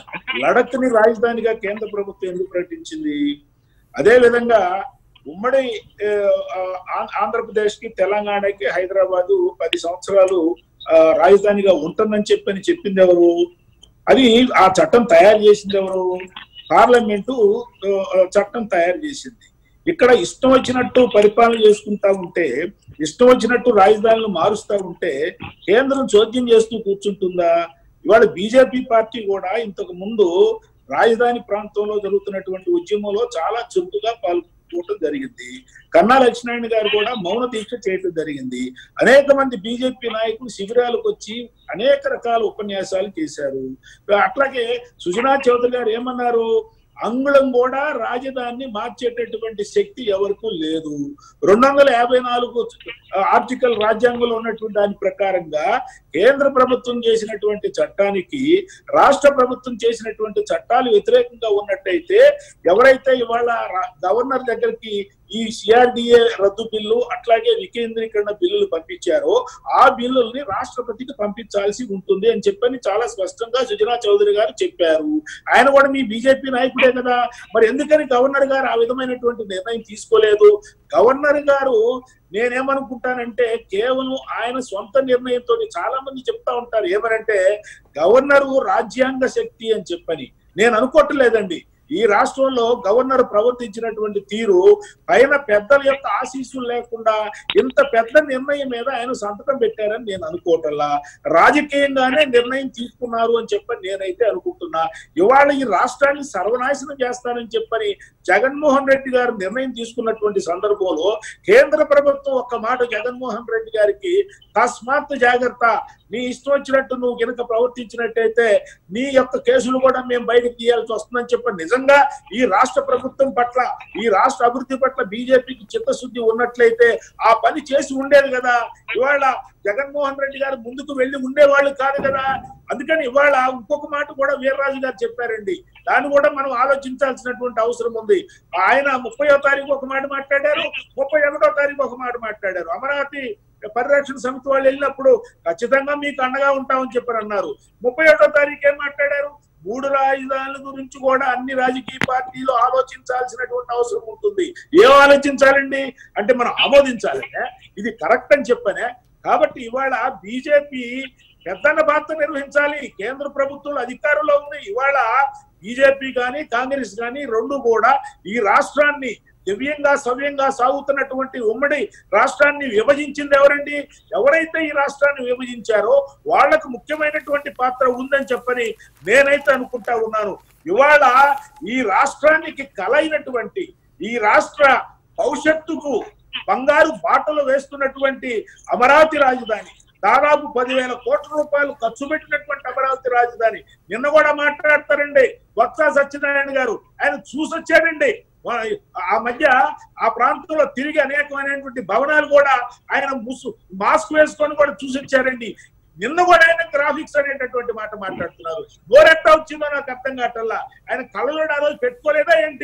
[SPEAKER 4] లడఖ్ ని రాజధానిగా కేంద్ర ప్రభుత్వం ఎందుకు ప్రకటించింది అదే విధంగా ఉమ్మడి ఆంధ్రప్రదేశ్ కి తెలంగాణకి హైదరాబాదు పది సంవత్సరాలు ఆ, రాజధానిగా ఉంటుందని చెప్పని చెప్పింది ఎవరు అది ఆ చట్టం తయారు చేసింది ఎవరు పార్లమెంటు ఆ, చట్టం తయారు చేసింది ఇక్కడ ఇష్టం వచ్చినట్టు పరిపాలన చేసుకుంటా ఉంటే ఇష్టం వచ్చినట్టు రాజధానులు మారుస్తా ఉంటే కేంద్రం చోద్యం చేస్తూ కూర్చుంటుందా ఇవాళ బీజేపీ పార్టీ కూడా ఇంతకు ముందు రాజధాని ప్రాంతంలో జరుగుతున్నటువంటి ఉద్యమంలో చాలా చురుకుగా పాల్గొనడం జరిగింది కన్నా లక్ష్మణ్ గారు కూడా మౌన దీక్ష చేయడం జరిగింది అనేక మంది బీజేపీ నాయకులు శిబిరాలకు వచ్చి అనేక రకాల ఉపన్యాసాలు చేశారు అట్లాగే సుజనా చౌదరి గారు ఏమన్నారు అంగుళం కూడా రాజధానిని మార్చేటటువంటి శక్తి ఎవరికూ లేదు రెండు వందల యాభై నాలుగు ఆర్టికల్ రాజ్యాంగంలో ఉన్నటువంటి దాని ప్రకారంగా కేంద్ర ప్రభుత్వం చేసినటువంటి చట్టానికి రాష్ట్ర ప్రభుత్వం చేసినటువంటి చట్టాలు వ్యతిరేకంగా ఉన్నట్టయితే ఎవరైతే ఇవాళ రా- గవర్నర్ దగ్గరికి ఈ సిఆర్డిఏ రద్దు బిల్లు అట్లాగే వికేంద్రీకరణ బిల్లులు పంపించారో ఆ బిల్లుల్ని రాష్ట్రపతికి పంపించాల్సి ఉంటుంది అని చెప్పని చాలా స్పష్టంగా సుజనా చౌదరి గారు చెప్పారు ఆయన కూడా మీ బీజేపీ నాయకుడే కదా మరి ఎందుకని గవర్నర్ గారు ఆ విధమైనటువంటి నిర్ణయం తీసుకోలేదు గవర్నర్ గారు నేనేమనుకుంటానంటే కేవలం ఆయన సొంత నిర్ణయంతో చాలా మంది చెప్తా ఉంటారు ఏమనంటే గవర్నరు రాజ్యాంగ శక్తి అని చెప్పని నేను అనుకోవట్లేదండి ఈ రాష్ట్రంలో గవర్నర్ ప్రవర్తించినటువంటి తీరు పైన పెద్దల యొక్క ఆశీస్సులు లేకుండా ఇంత పెద్ద నిర్ణయం మీద ఆయన సంతకం పెట్టారని నేను అనుకోవటల్లా రాజకీయంగానే నిర్ణయం తీసుకున్నారు అని చెప్పని నేనైతే అనుకుంటున్నా ఇవాళ ఈ రాష్ట్రాన్ని సర్వనాశనం చేస్తానని చెప్పని జగన్మోహన్ రెడ్డి గారు నిర్ణయం తీసుకున్నటువంటి సందర్భంలో కేంద్ర ప్రభుత్వం ఒక్క మాట జగన్మోహన్ రెడ్డి గారికి తస్మాత్ జాగ్రత్త నీ ఇష్టం వచ్చినట్టు నువ్వు గనుక ప్రవర్తించినట్టయితే నీ యొక్క కేసులు కూడా మేము బయటకు తీయాల్సి వస్తుందని చెప్పి నిజంగా ఈ రాష్ట్ర ప్రభుత్వం పట్ల ఈ రాష్ట్ర అభివృద్ధి పట్ల బీజేపీకి చిత్తశుద్ధి ఉన్నట్లయితే ఆ పని చేసి ఉండేది కదా ఇవాళ జగన్మోహన్ రెడ్డి గారు ముందుకు వెళ్ళి ఉండేవాళ్ళు కాదు కదా అందుకని ఇవాళ ఇంకొక మాట కూడా వీర్రాజు గారు చెప్పారండి దాన్ని కూడా మనం ఆలోచించాల్సినటువంటి అవసరం ఉంది ఆయన ముప్పయో తారీఖు ఒక మాట మాట్లాడారు ముప్పై ఒకటో తారీఖు ఒక మాట మాట్లాడారు అమరావతి పరిరక్షణ సమితి వాళ్ళు వెళ్ళినప్పుడు ఖచ్చితంగా మీకు అండగా ఉంటామని చెప్పని అన్నారు ముప్పై ఒకటో తారీఖు ఏం మాట్లాడారు మూడు రాజధానుల గురించి కూడా అన్ని రాజకీయ పార్టీలు ఆలోచించాల్సినటువంటి అవసరం ఉంటుంది ఏం ఆలోచించాలండి అంటే మనం ఆమోదించాలనే ఇది కరెక్ట్ అని చెప్పనే కాబట్టి ఇవాళ బీజేపీ పెద్దన్న పాత్ర నిర్వహించాలి కేంద్ర ప్రభుత్వం అధికారంలో ఉంది ఇవాళ బీజేపీ కానీ కాంగ్రెస్ కానీ రెండు కూడా ఈ రాష్ట్రాన్ని దివ్యంగా సవ్యంగా సాగుతున్నటువంటి ఉమ్మడి రాష్ట్రాన్ని విభజించింది ఎవరండి ఎవరైతే ఈ రాష్ట్రాన్ని విభజించారో వాళ్లకు ముఖ్యమైనటువంటి పాత్ర ఉందని చెప్పని నేనైతే అనుకుంటా ఉన్నాను ఇవాళ ఈ రాష్ట్రానికి కలైనటువంటి ఈ రాష్ట్ర భవిష్యత్తుకు బంగారు బాటలు వేస్తున్నటువంటి అమరావతి రాజధాని దాదాపు పదివేల కోట్ల రూపాయలు ఖర్చు పెట్టినటువంటి అమరావతి రాజధాని నిన్న కూడా మాట్లాడతారండి బొత్స సత్యనారాయణ గారు ఆయన చూసొచ్చాడండి వా- ఆ మధ్య ఆ ప్రాంతంలో తిరిగి అనేకమైనటువంటి భవనాలు కూడా ఆయన ముసు మాస్క్ వేసుకొని కూడా చూసొచ్చారండి నిన్న కూడా ఆయన గ్రాఫిక్స్ అనేటటువంటి మాట మాట్లాడుతున్నారు నోరెట్టా వచ్చిందో నాకు అర్థం కావటల్లా ఆయన కళ్ళలో ఆ రోజు పెట్టుకోలేదా ఏంటి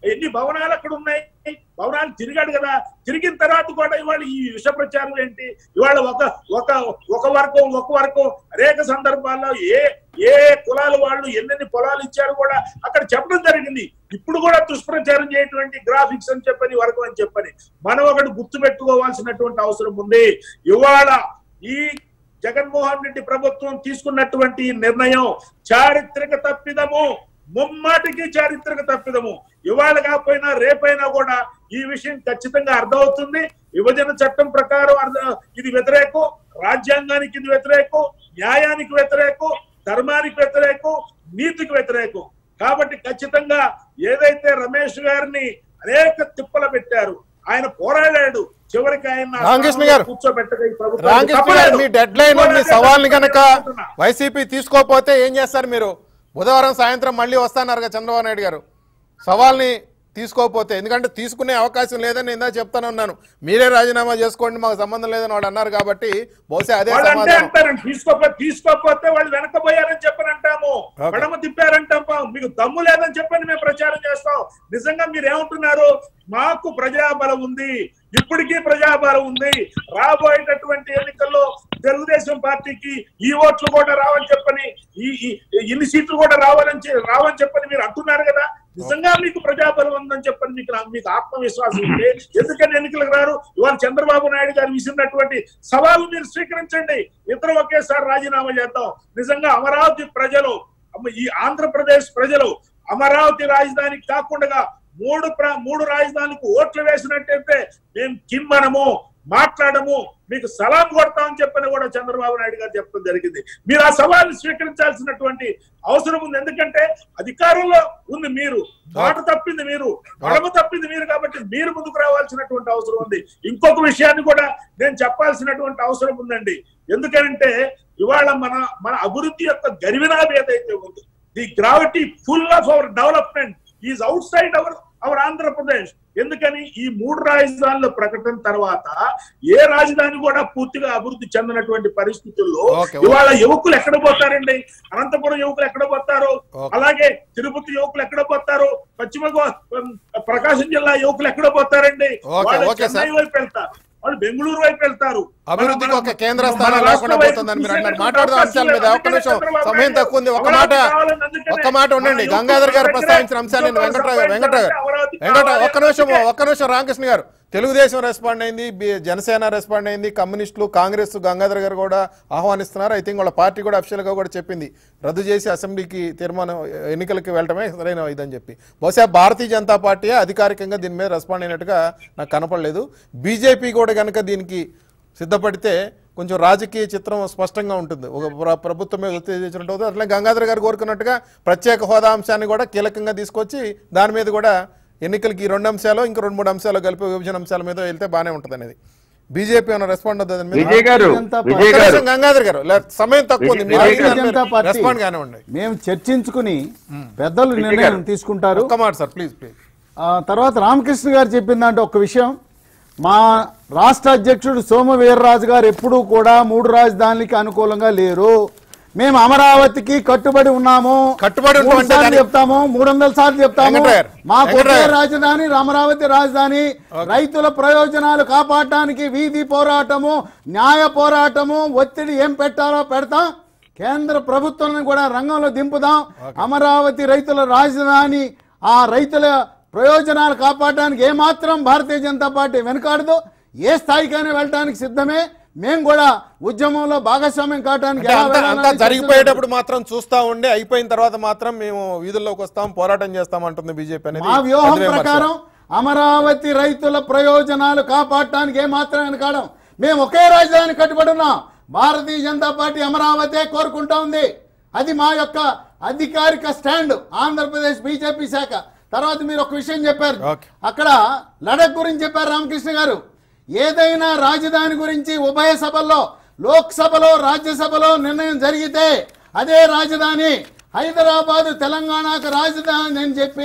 [SPEAKER 4] ఎన్ని భవనాలు అక్కడ ఉన్నాయి భవనాలు తిరిగాడు కదా తిరిగిన తర్వాత కూడా ఇవాళ ఈ విష ప్రచారం ఏంటి ఇవాళ ఒక ఒక ఒక వర్గం ఒక వర్గం అనేక సందర్భాల్లో ఏ ఏ కులాల వాళ్ళు ఎన్నెన్ని పొలాలు ఇచ్చారు కూడా అక్కడ చెప్పడం జరిగింది ఇప్పుడు కూడా దుష్ప్రచారం చేయటువంటి గ్రాఫిక్స్ అని చెప్పని వర్గం అని చెప్పని మనం ఒకటి గుర్తు పెట్టుకోవాల్సినటువంటి అవసరం ఉంది ఇవాళ ఈ జగన్మోహన్ రెడ్డి ప్రభుత్వం తీసుకున్నటువంటి ఈ నిర్ణయం చారిత్రక తప్పిదము ముమ్మాటికి చారిత్రక తప్పిదము ఇవాళ కాకపోయినా రేపైనా కూడా ఈ విషయం ఖచ్చితంగా అర్థమవుతుంది విభజన చట్టం ప్రకారం అర్థం ఇది వ్యతిరేకం రాజ్యాంగానికి ఇది వ్యతిరేకం న్యాయానికి వ్యతిరేకం ధర్మానికి వ్యతిరేకం నీతికి వ్యతిరేకం కాబట్టి ఖచ్చితంగా ఏదైతే రమేష్ గారిని అనేక తిప్పలు పెట్టారు ఆయన పోరాడాడు చివరికి ఆయన
[SPEAKER 1] రామకృష్ణ గారు.
[SPEAKER 4] కూర్చోబెట్టగా ఈ ప్రభుత్వానికి
[SPEAKER 1] రామకృష్ణ గారు
[SPEAKER 4] తప్పలేదు.
[SPEAKER 1] మీ డెడ్ లైన్ మీ
[SPEAKER 4] పోరాడే
[SPEAKER 1] సవాల్ని కనుక
[SPEAKER 4] చెప్తున్నా.
[SPEAKER 1] వైసీపీ తీసుకోకపోతే ఏం చేస్తారు మీరు బుధవారం సాయంత్రం మళ్ళీ వస్తాన్నారు కదా చంద్రబాబు నాయుడు గారు సవాల్ని తీసుకోకపోతే ఎందుకంటే తీసుకునే అవకాశం లేదని నేను ఇందాక చెప్తానే ఉన్నాను మీరే రాజీనామా చేసుకోండి మాకు సంబంధం లేదని వాడు అన్నారు కాబట్టి బహుశా అదే
[SPEAKER 4] వాళ్ళు అంటే
[SPEAKER 1] సమాధానం
[SPEAKER 4] అంటారండి తీసుకోకపోతే తీసుకోకపోతే వాళ్ళు వెనకపోయారని చెప్పని అంటాము
[SPEAKER 1] Okay.
[SPEAKER 4] పడమ తిప్పారంటాం మీకు దమ్ము లేదని చెప్పని మేము ప్రచారం చేస్తాం నిజంగా మీరు ఏమంటున్నారు మాకు ప్రజాబలం ఉంది ఇప్పటికీ ప్రజాబలం ఉంది రాబోయేటటువంటి ఎన్నికల్లో తెలుగుదేశం పార్టీకి ఈ ఓట్లు కూడా రావని చెప్పని ఈ ఈ- ఇన్ని సీట్లు కూడా రావాలని చె- రావని చెప్పని మీరు అంటున్నారు కదా నిజంగా మీకు ప్రజాబలం ఉందని చెప్పని మీకు నా- మీకు ఆత్మవిశ్వాసం ఉంటే ఎందుకని ఎన్నికలకు రారు ఇవాళ చంద్రబాబు నాయుడు గారు విసిరినటువంటి సవాలు మీరు స్వీకరించండి ఇద్దరు ఒకేసారి రాజీనామా చేద్దాం నిజంగా అమరావతి ప్రజలు అమ్మ, ఈ ఆంధ్రప్రదేశ్ ప్రజలు అమరావతి రాజధాని కాకుండా మూడు ప్ర- మూడు రాజధానికి ఓట్లు వేసినట్టయితే మేము కిమ్మనము మాట్లాడము మీకు సలాం కొడతామని చెప్పని కూడా చంద్రబాబు నాయుడు గారు చెప్పడం జరిగింది మీరు ఆ సవాల్ని స్వీకరించాల్సినటువంటి అవసరం ఉంది ఎందుకంటే అధికారంలో ఉంది మీరు మాట తప్పింది మీరు గొడవ తప్పింది మీరు కాబట్టి మీరు ముందుకు రావాల్సినటువంటి అవసరం ఉంది ఇంకొక విషయాన్ని కూడా నేను చెప్పాల్సినటువంటి అవసరం ఉందండి ఎందుకంటే ఇవాళ మన మన అభివృద్ధి యొక్క గరివినాభి ఏదైతే ఉందో the gravity pull of our development is outside our our Andhra Pradesh ఎందుకని ఈ మూడు రాజధానుల ప్రకటన తర్వాత ఏ రాజధాని కూడా పూర్తిగా అభివృద్ధి చెందినటువంటి పరిస్థితుల్లో
[SPEAKER 1] Okay, okay.
[SPEAKER 4] ఇవాళ యువకులు ఎక్కడ పోతారండి అనంతపురం యువకులు ఎక్కడ పోతారు
[SPEAKER 1] Okay.
[SPEAKER 4] అలాగే తిరుపతి యువకులు ఎక్కడ పోతారు పశ్చిమ గో- ప్రకాశం జిల్లా యువకులు ఎక్కడ పోతారండి
[SPEAKER 1] Okay,
[SPEAKER 4] వాళ్ళు
[SPEAKER 1] okay,
[SPEAKER 4] చెన్నై
[SPEAKER 1] sir.
[SPEAKER 4] వైపు వెళ్తారు వాళ్ళు బెంగళూరు వైపు వెళ్తారు
[SPEAKER 1] అభివృద్ధికి
[SPEAKER 4] మన-
[SPEAKER 1] ఒక కేంద్ర
[SPEAKER 4] మన
[SPEAKER 1] స్థానం
[SPEAKER 4] రాష్ట్రం
[SPEAKER 1] లేకుండా
[SPEAKER 4] వైపు
[SPEAKER 1] పోతుందని మీరు అంటున్నారు
[SPEAKER 4] చూసేటటువంటి
[SPEAKER 1] మాట్లాడదాం అంశాల మీద
[SPEAKER 4] అవకాశం
[SPEAKER 1] ఒక్క
[SPEAKER 4] లేదు.
[SPEAKER 1] నిమిషం
[SPEAKER 4] చంద్రబాబు
[SPEAKER 1] సమయం
[SPEAKER 4] నాయుడు
[SPEAKER 1] తక్కువ ఉంది ఒక
[SPEAKER 4] అమరావతి
[SPEAKER 1] మాట
[SPEAKER 4] కావాలని అందుకనే
[SPEAKER 1] ఒక్క మాట ఉండండి
[SPEAKER 4] మన
[SPEAKER 1] గంగాధర్ గారు
[SPEAKER 4] యువకుల
[SPEAKER 1] ప్రస్తావించిన
[SPEAKER 4] దగ్గరే
[SPEAKER 1] అంశాన్ని
[SPEAKER 4] ఉద్యోగాలు
[SPEAKER 1] వెంకట్రావు వెంకట్రావు గారు
[SPEAKER 4] అమరావతి
[SPEAKER 1] వెంకట
[SPEAKER 4] కావాలి
[SPEAKER 1] ఒక్క నిమిషం
[SPEAKER 4] అందుకే.
[SPEAKER 1] ఒక్క నిమిషం రామకృష్ణ గారు తెలుగుదేశం రెస్పాండ్ అయింది బి- జనసేన రెస్పాండ్ అయింది కమ్యూనిస్టులు కాంగ్రెస్ గంగాధర్ గారు కూడా ఆహ్వానిస్తున్నారు ఐ థింక్ వాళ్ళ పార్టీ కూడా అఫిషియల్ గా కూడా చెప్పింది రద్దు చేసి అసెంబ్లీకి తీర్మానం ఎన్నికలకి వెళ్ళటమే సరైన ఇదని చెప్పి బహుశా భారతీయ జనతా పార్టీ అధికారికంగా దీని మీద రెస్పాండ్ అయినట్టుగా నాకు కనపడలేదు బీజేపీ కూడా కనుక దీనికి సిద్ధపడితే కొంచెం రాజకీయ చిత్రం స్పష్టంగా ఉంటుంది ఒక ప్ర- ప్రభుత్వం మీద ఉత్తేజించినట్టు అవుతుంది అట్లా గంగాధర్ గారు కోరుకున్నట్టుగా ప్రత్యేక హోదా అంశాన్ని కూడా కీలకంగా తీసుకొచ్చి దాని మీద కూడా ఎన్నికలకి ఈ రెండు అంశాలు ఇంకా రెండు మూడు అంశాలు కలిపి విభజన అంశాల మీద వెళ్తే బాగానే ఉంటుంది అనేది బీజేపీ ఏమైనా రెస్పాండ్ అవుతుంది దాని మీద
[SPEAKER 3] విజయ్ గారు
[SPEAKER 2] జనతా
[SPEAKER 3] విజయ్
[SPEAKER 1] ఒక్క
[SPEAKER 3] గారు
[SPEAKER 1] నిమిషం గంగాధర్ గారు లే- సమయం తక్కువ ఉంది మీరు
[SPEAKER 2] భారతీయ
[SPEAKER 1] అడిగిన
[SPEAKER 2] జనతా
[SPEAKER 1] మీరు
[SPEAKER 2] పార్టీ
[SPEAKER 1] రెస్పాండ్ కానివ్వండి
[SPEAKER 2] మేము చర్చించుకుని పెద్దలు నిర్ణయం తీసుకుంటారు
[SPEAKER 1] ఒక్క మాట సార్ ప్లీజ్ ప్లీజ్
[SPEAKER 2] ఆ తర్వాత రామకృష్ణ గారు చెప్పిన దాంట్లో ఒక విషయం మా రాష్ట్ర అధ్యక్షుడు సోమ వీర్రాజు గారు ఎప్పుడూ కూడా మూడు రాజధానులకి అనుకూలంగా లేరు మేము అమరావతికి కట్టుబడి ఉన్నాము
[SPEAKER 1] కట్టుబడి ఉంటాం
[SPEAKER 2] మూడు
[SPEAKER 1] అంటే
[SPEAKER 2] సార్లు
[SPEAKER 1] దాని-
[SPEAKER 2] చెప్తాము మూడు వందల సార్లు చెప్తాము
[SPEAKER 1] వెంకటరావు గారు,
[SPEAKER 2] మాకు ఒకే
[SPEAKER 1] వెంకటరావు గారు.
[SPEAKER 2] రాజధాని అమరావతి రాజధాని రైతుల ప్రయోజనాలు కాపాడటానికి వీధి పోరాటము న్యాయ పోరాటము ఒత్తిడి ఏం పెట్టాలో పెడతాం కేంద్ర ప్రభుత్వాన్ని కూడా రంగంలో దింపుదాం అమరావతి రైతుల రాజధాని ఆ రైతుల ప్రయోజనాలు కాపాడడానికి ఏమాత్రం భారతీయ జనతా పార్టీ వెనుకాడదు ఏ స్థాయికైనా వెళ్ళడానికి సిద్ధమే మేము కూడా ఉద్యమంలో భాగస్వామ్యం కావడానికి
[SPEAKER 1] అంటే
[SPEAKER 2] ఎలా
[SPEAKER 1] అంతా
[SPEAKER 2] వెళ్ళాలని
[SPEAKER 1] అంతా
[SPEAKER 2] చర్చలు
[SPEAKER 1] జరిగిపోయేటప్పుడు మాత్రం చూస్తా ఉండి అయిపోయిన తర్వాత మాత్రం మేము వీధుల్లోకి వస్తాం పోరాటం చేస్తాం అంటుంది బీజేపీ అనేది
[SPEAKER 2] మా వ్యూహం
[SPEAKER 1] అది విమర్శ.
[SPEAKER 2] ప్రకారం అమరావతి రైతుల ప్రయోజనాలు కాపాడటానికి ఏమాత్రం వెనకాడం మేము ఒకే రాజధాని కట్టుబడి ఉన్నాం భారతీయ జనతా పార్టీ అమరావతే కోరుకుంటా ఉంది అది మా యొక్క అధికారిక స్టాండ్ ఆంధ్రప్రదేశ్ బీజేపీ శాఖ తర్వాత మీరు ఒక విషయం చెప్పారు
[SPEAKER 1] ఓకే.
[SPEAKER 2] అక్కడ లడక్ గురించి చెప్పారు రామకృష్ణ గారు ఏదైనా రాజధాని గురించి ఉభయ సభల్లో లోక్సభలో రాజ్యసభలో నిర్ణయం జరిగితే అదే రాజధాని హైదరాబాద్ తెలంగాణకు రాజధాని అని చెప్పి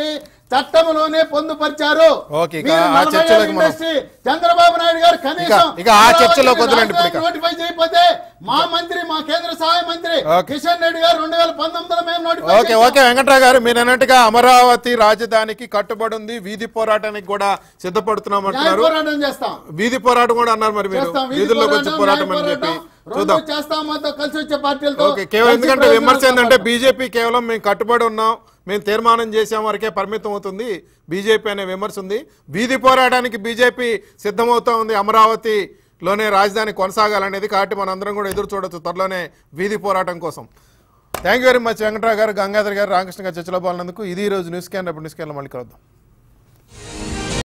[SPEAKER 2] చట్టంలోనే పొందుపరిచారు
[SPEAKER 1] ఓకే, ఇక
[SPEAKER 2] మీరు
[SPEAKER 1] ఆ
[SPEAKER 2] నలభై
[SPEAKER 1] చర్చలోకి
[SPEAKER 2] ఏళ్ళ
[SPEAKER 1] మనం-
[SPEAKER 2] ఇండస్ట్రీ చంద్రబాబు నాయుడు గారు కనీసం
[SPEAKER 1] ఇక ఆ చర్చలోకి వదలండి ఇప్పుడు ఇక.
[SPEAKER 2] నోటిఫై చేయకపోతే మా మంత్రి మా కేంద్ర సహాయ మంత్రి
[SPEAKER 1] ఓకే.
[SPEAKER 2] కిషన్ రెడ్డి గారు రెండు వేల పంతొమ్మిదిలో మేము నోటిఫై
[SPEAKER 1] ఓకే
[SPEAKER 2] చేశాం.
[SPEAKER 1] ఓకే వెంకట్రావు గారు మీరు అన్నట్టుగా అమరావతి రాజధానికి కట్టుబడి ఉంది వీధి పోరాటానికి కూడా సిద్ధపడుతున్నాం
[SPEAKER 2] న్యాయ
[SPEAKER 1] అంటున్నారు
[SPEAKER 2] పోరాటం చేస్తాం
[SPEAKER 1] వీధి పోరాటం కూడా అన్నారు మరి మీరు
[SPEAKER 2] చేస్తాం వీధి
[SPEAKER 1] వీధుల్లోకి వచ్చి
[SPEAKER 2] పోరాటం,
[SPEAKER 1] పోరాటం
[SPEAKER 2] న్యాయ
[SPEAKER 1] అని చెప్పి
[SPEAKER 2] పోరాటం, రెండు
[SPEAKER 1] చూద్దాం
[SPEAKER 2] చేస్తాం మాతో కలిసి వచ్చే పార్టీలతో
[SPEAKER 1] ఓకే కేవలం
[SPEAKER 2] కలిసి
[SPEAKER 1] ఎందుకంటే
[SPEAKER 2] ప్రయోజనాలు
[SPEAKER 1] విమర్శ ఏంటంటే
[SPEAKER 2] కాపాడతాం.
[SPEAKER 1] బీజేపీ కేవలం మేము కట్టుబడి ఉన్నాం మేము తీర్మానం చేసాం వరకే పరిమితం అవుతుంది బీజేపీ అనే విమర్శ ఉంది వీధి పోరాటానికి బీజేపీ సిద్ధమవుతా ఉంది అమరావతిలోనే రాజధాని కొనసాగాలనేది కాబట్టి మనందరం కూడా ఎదురు చూడొచ్చు త్వరలోనే వీధి పోరాటం కోసం thank you very much Venkatrao garu Gangadhar గారు రామకృష్ణ గారు చర్చలో పాల్గొన్నందుకు ఇది ఈ రోజు న్యూస్ క్యాన్ న్యూస్ క్యాన్లో మళ్ళీ కలుద్దాం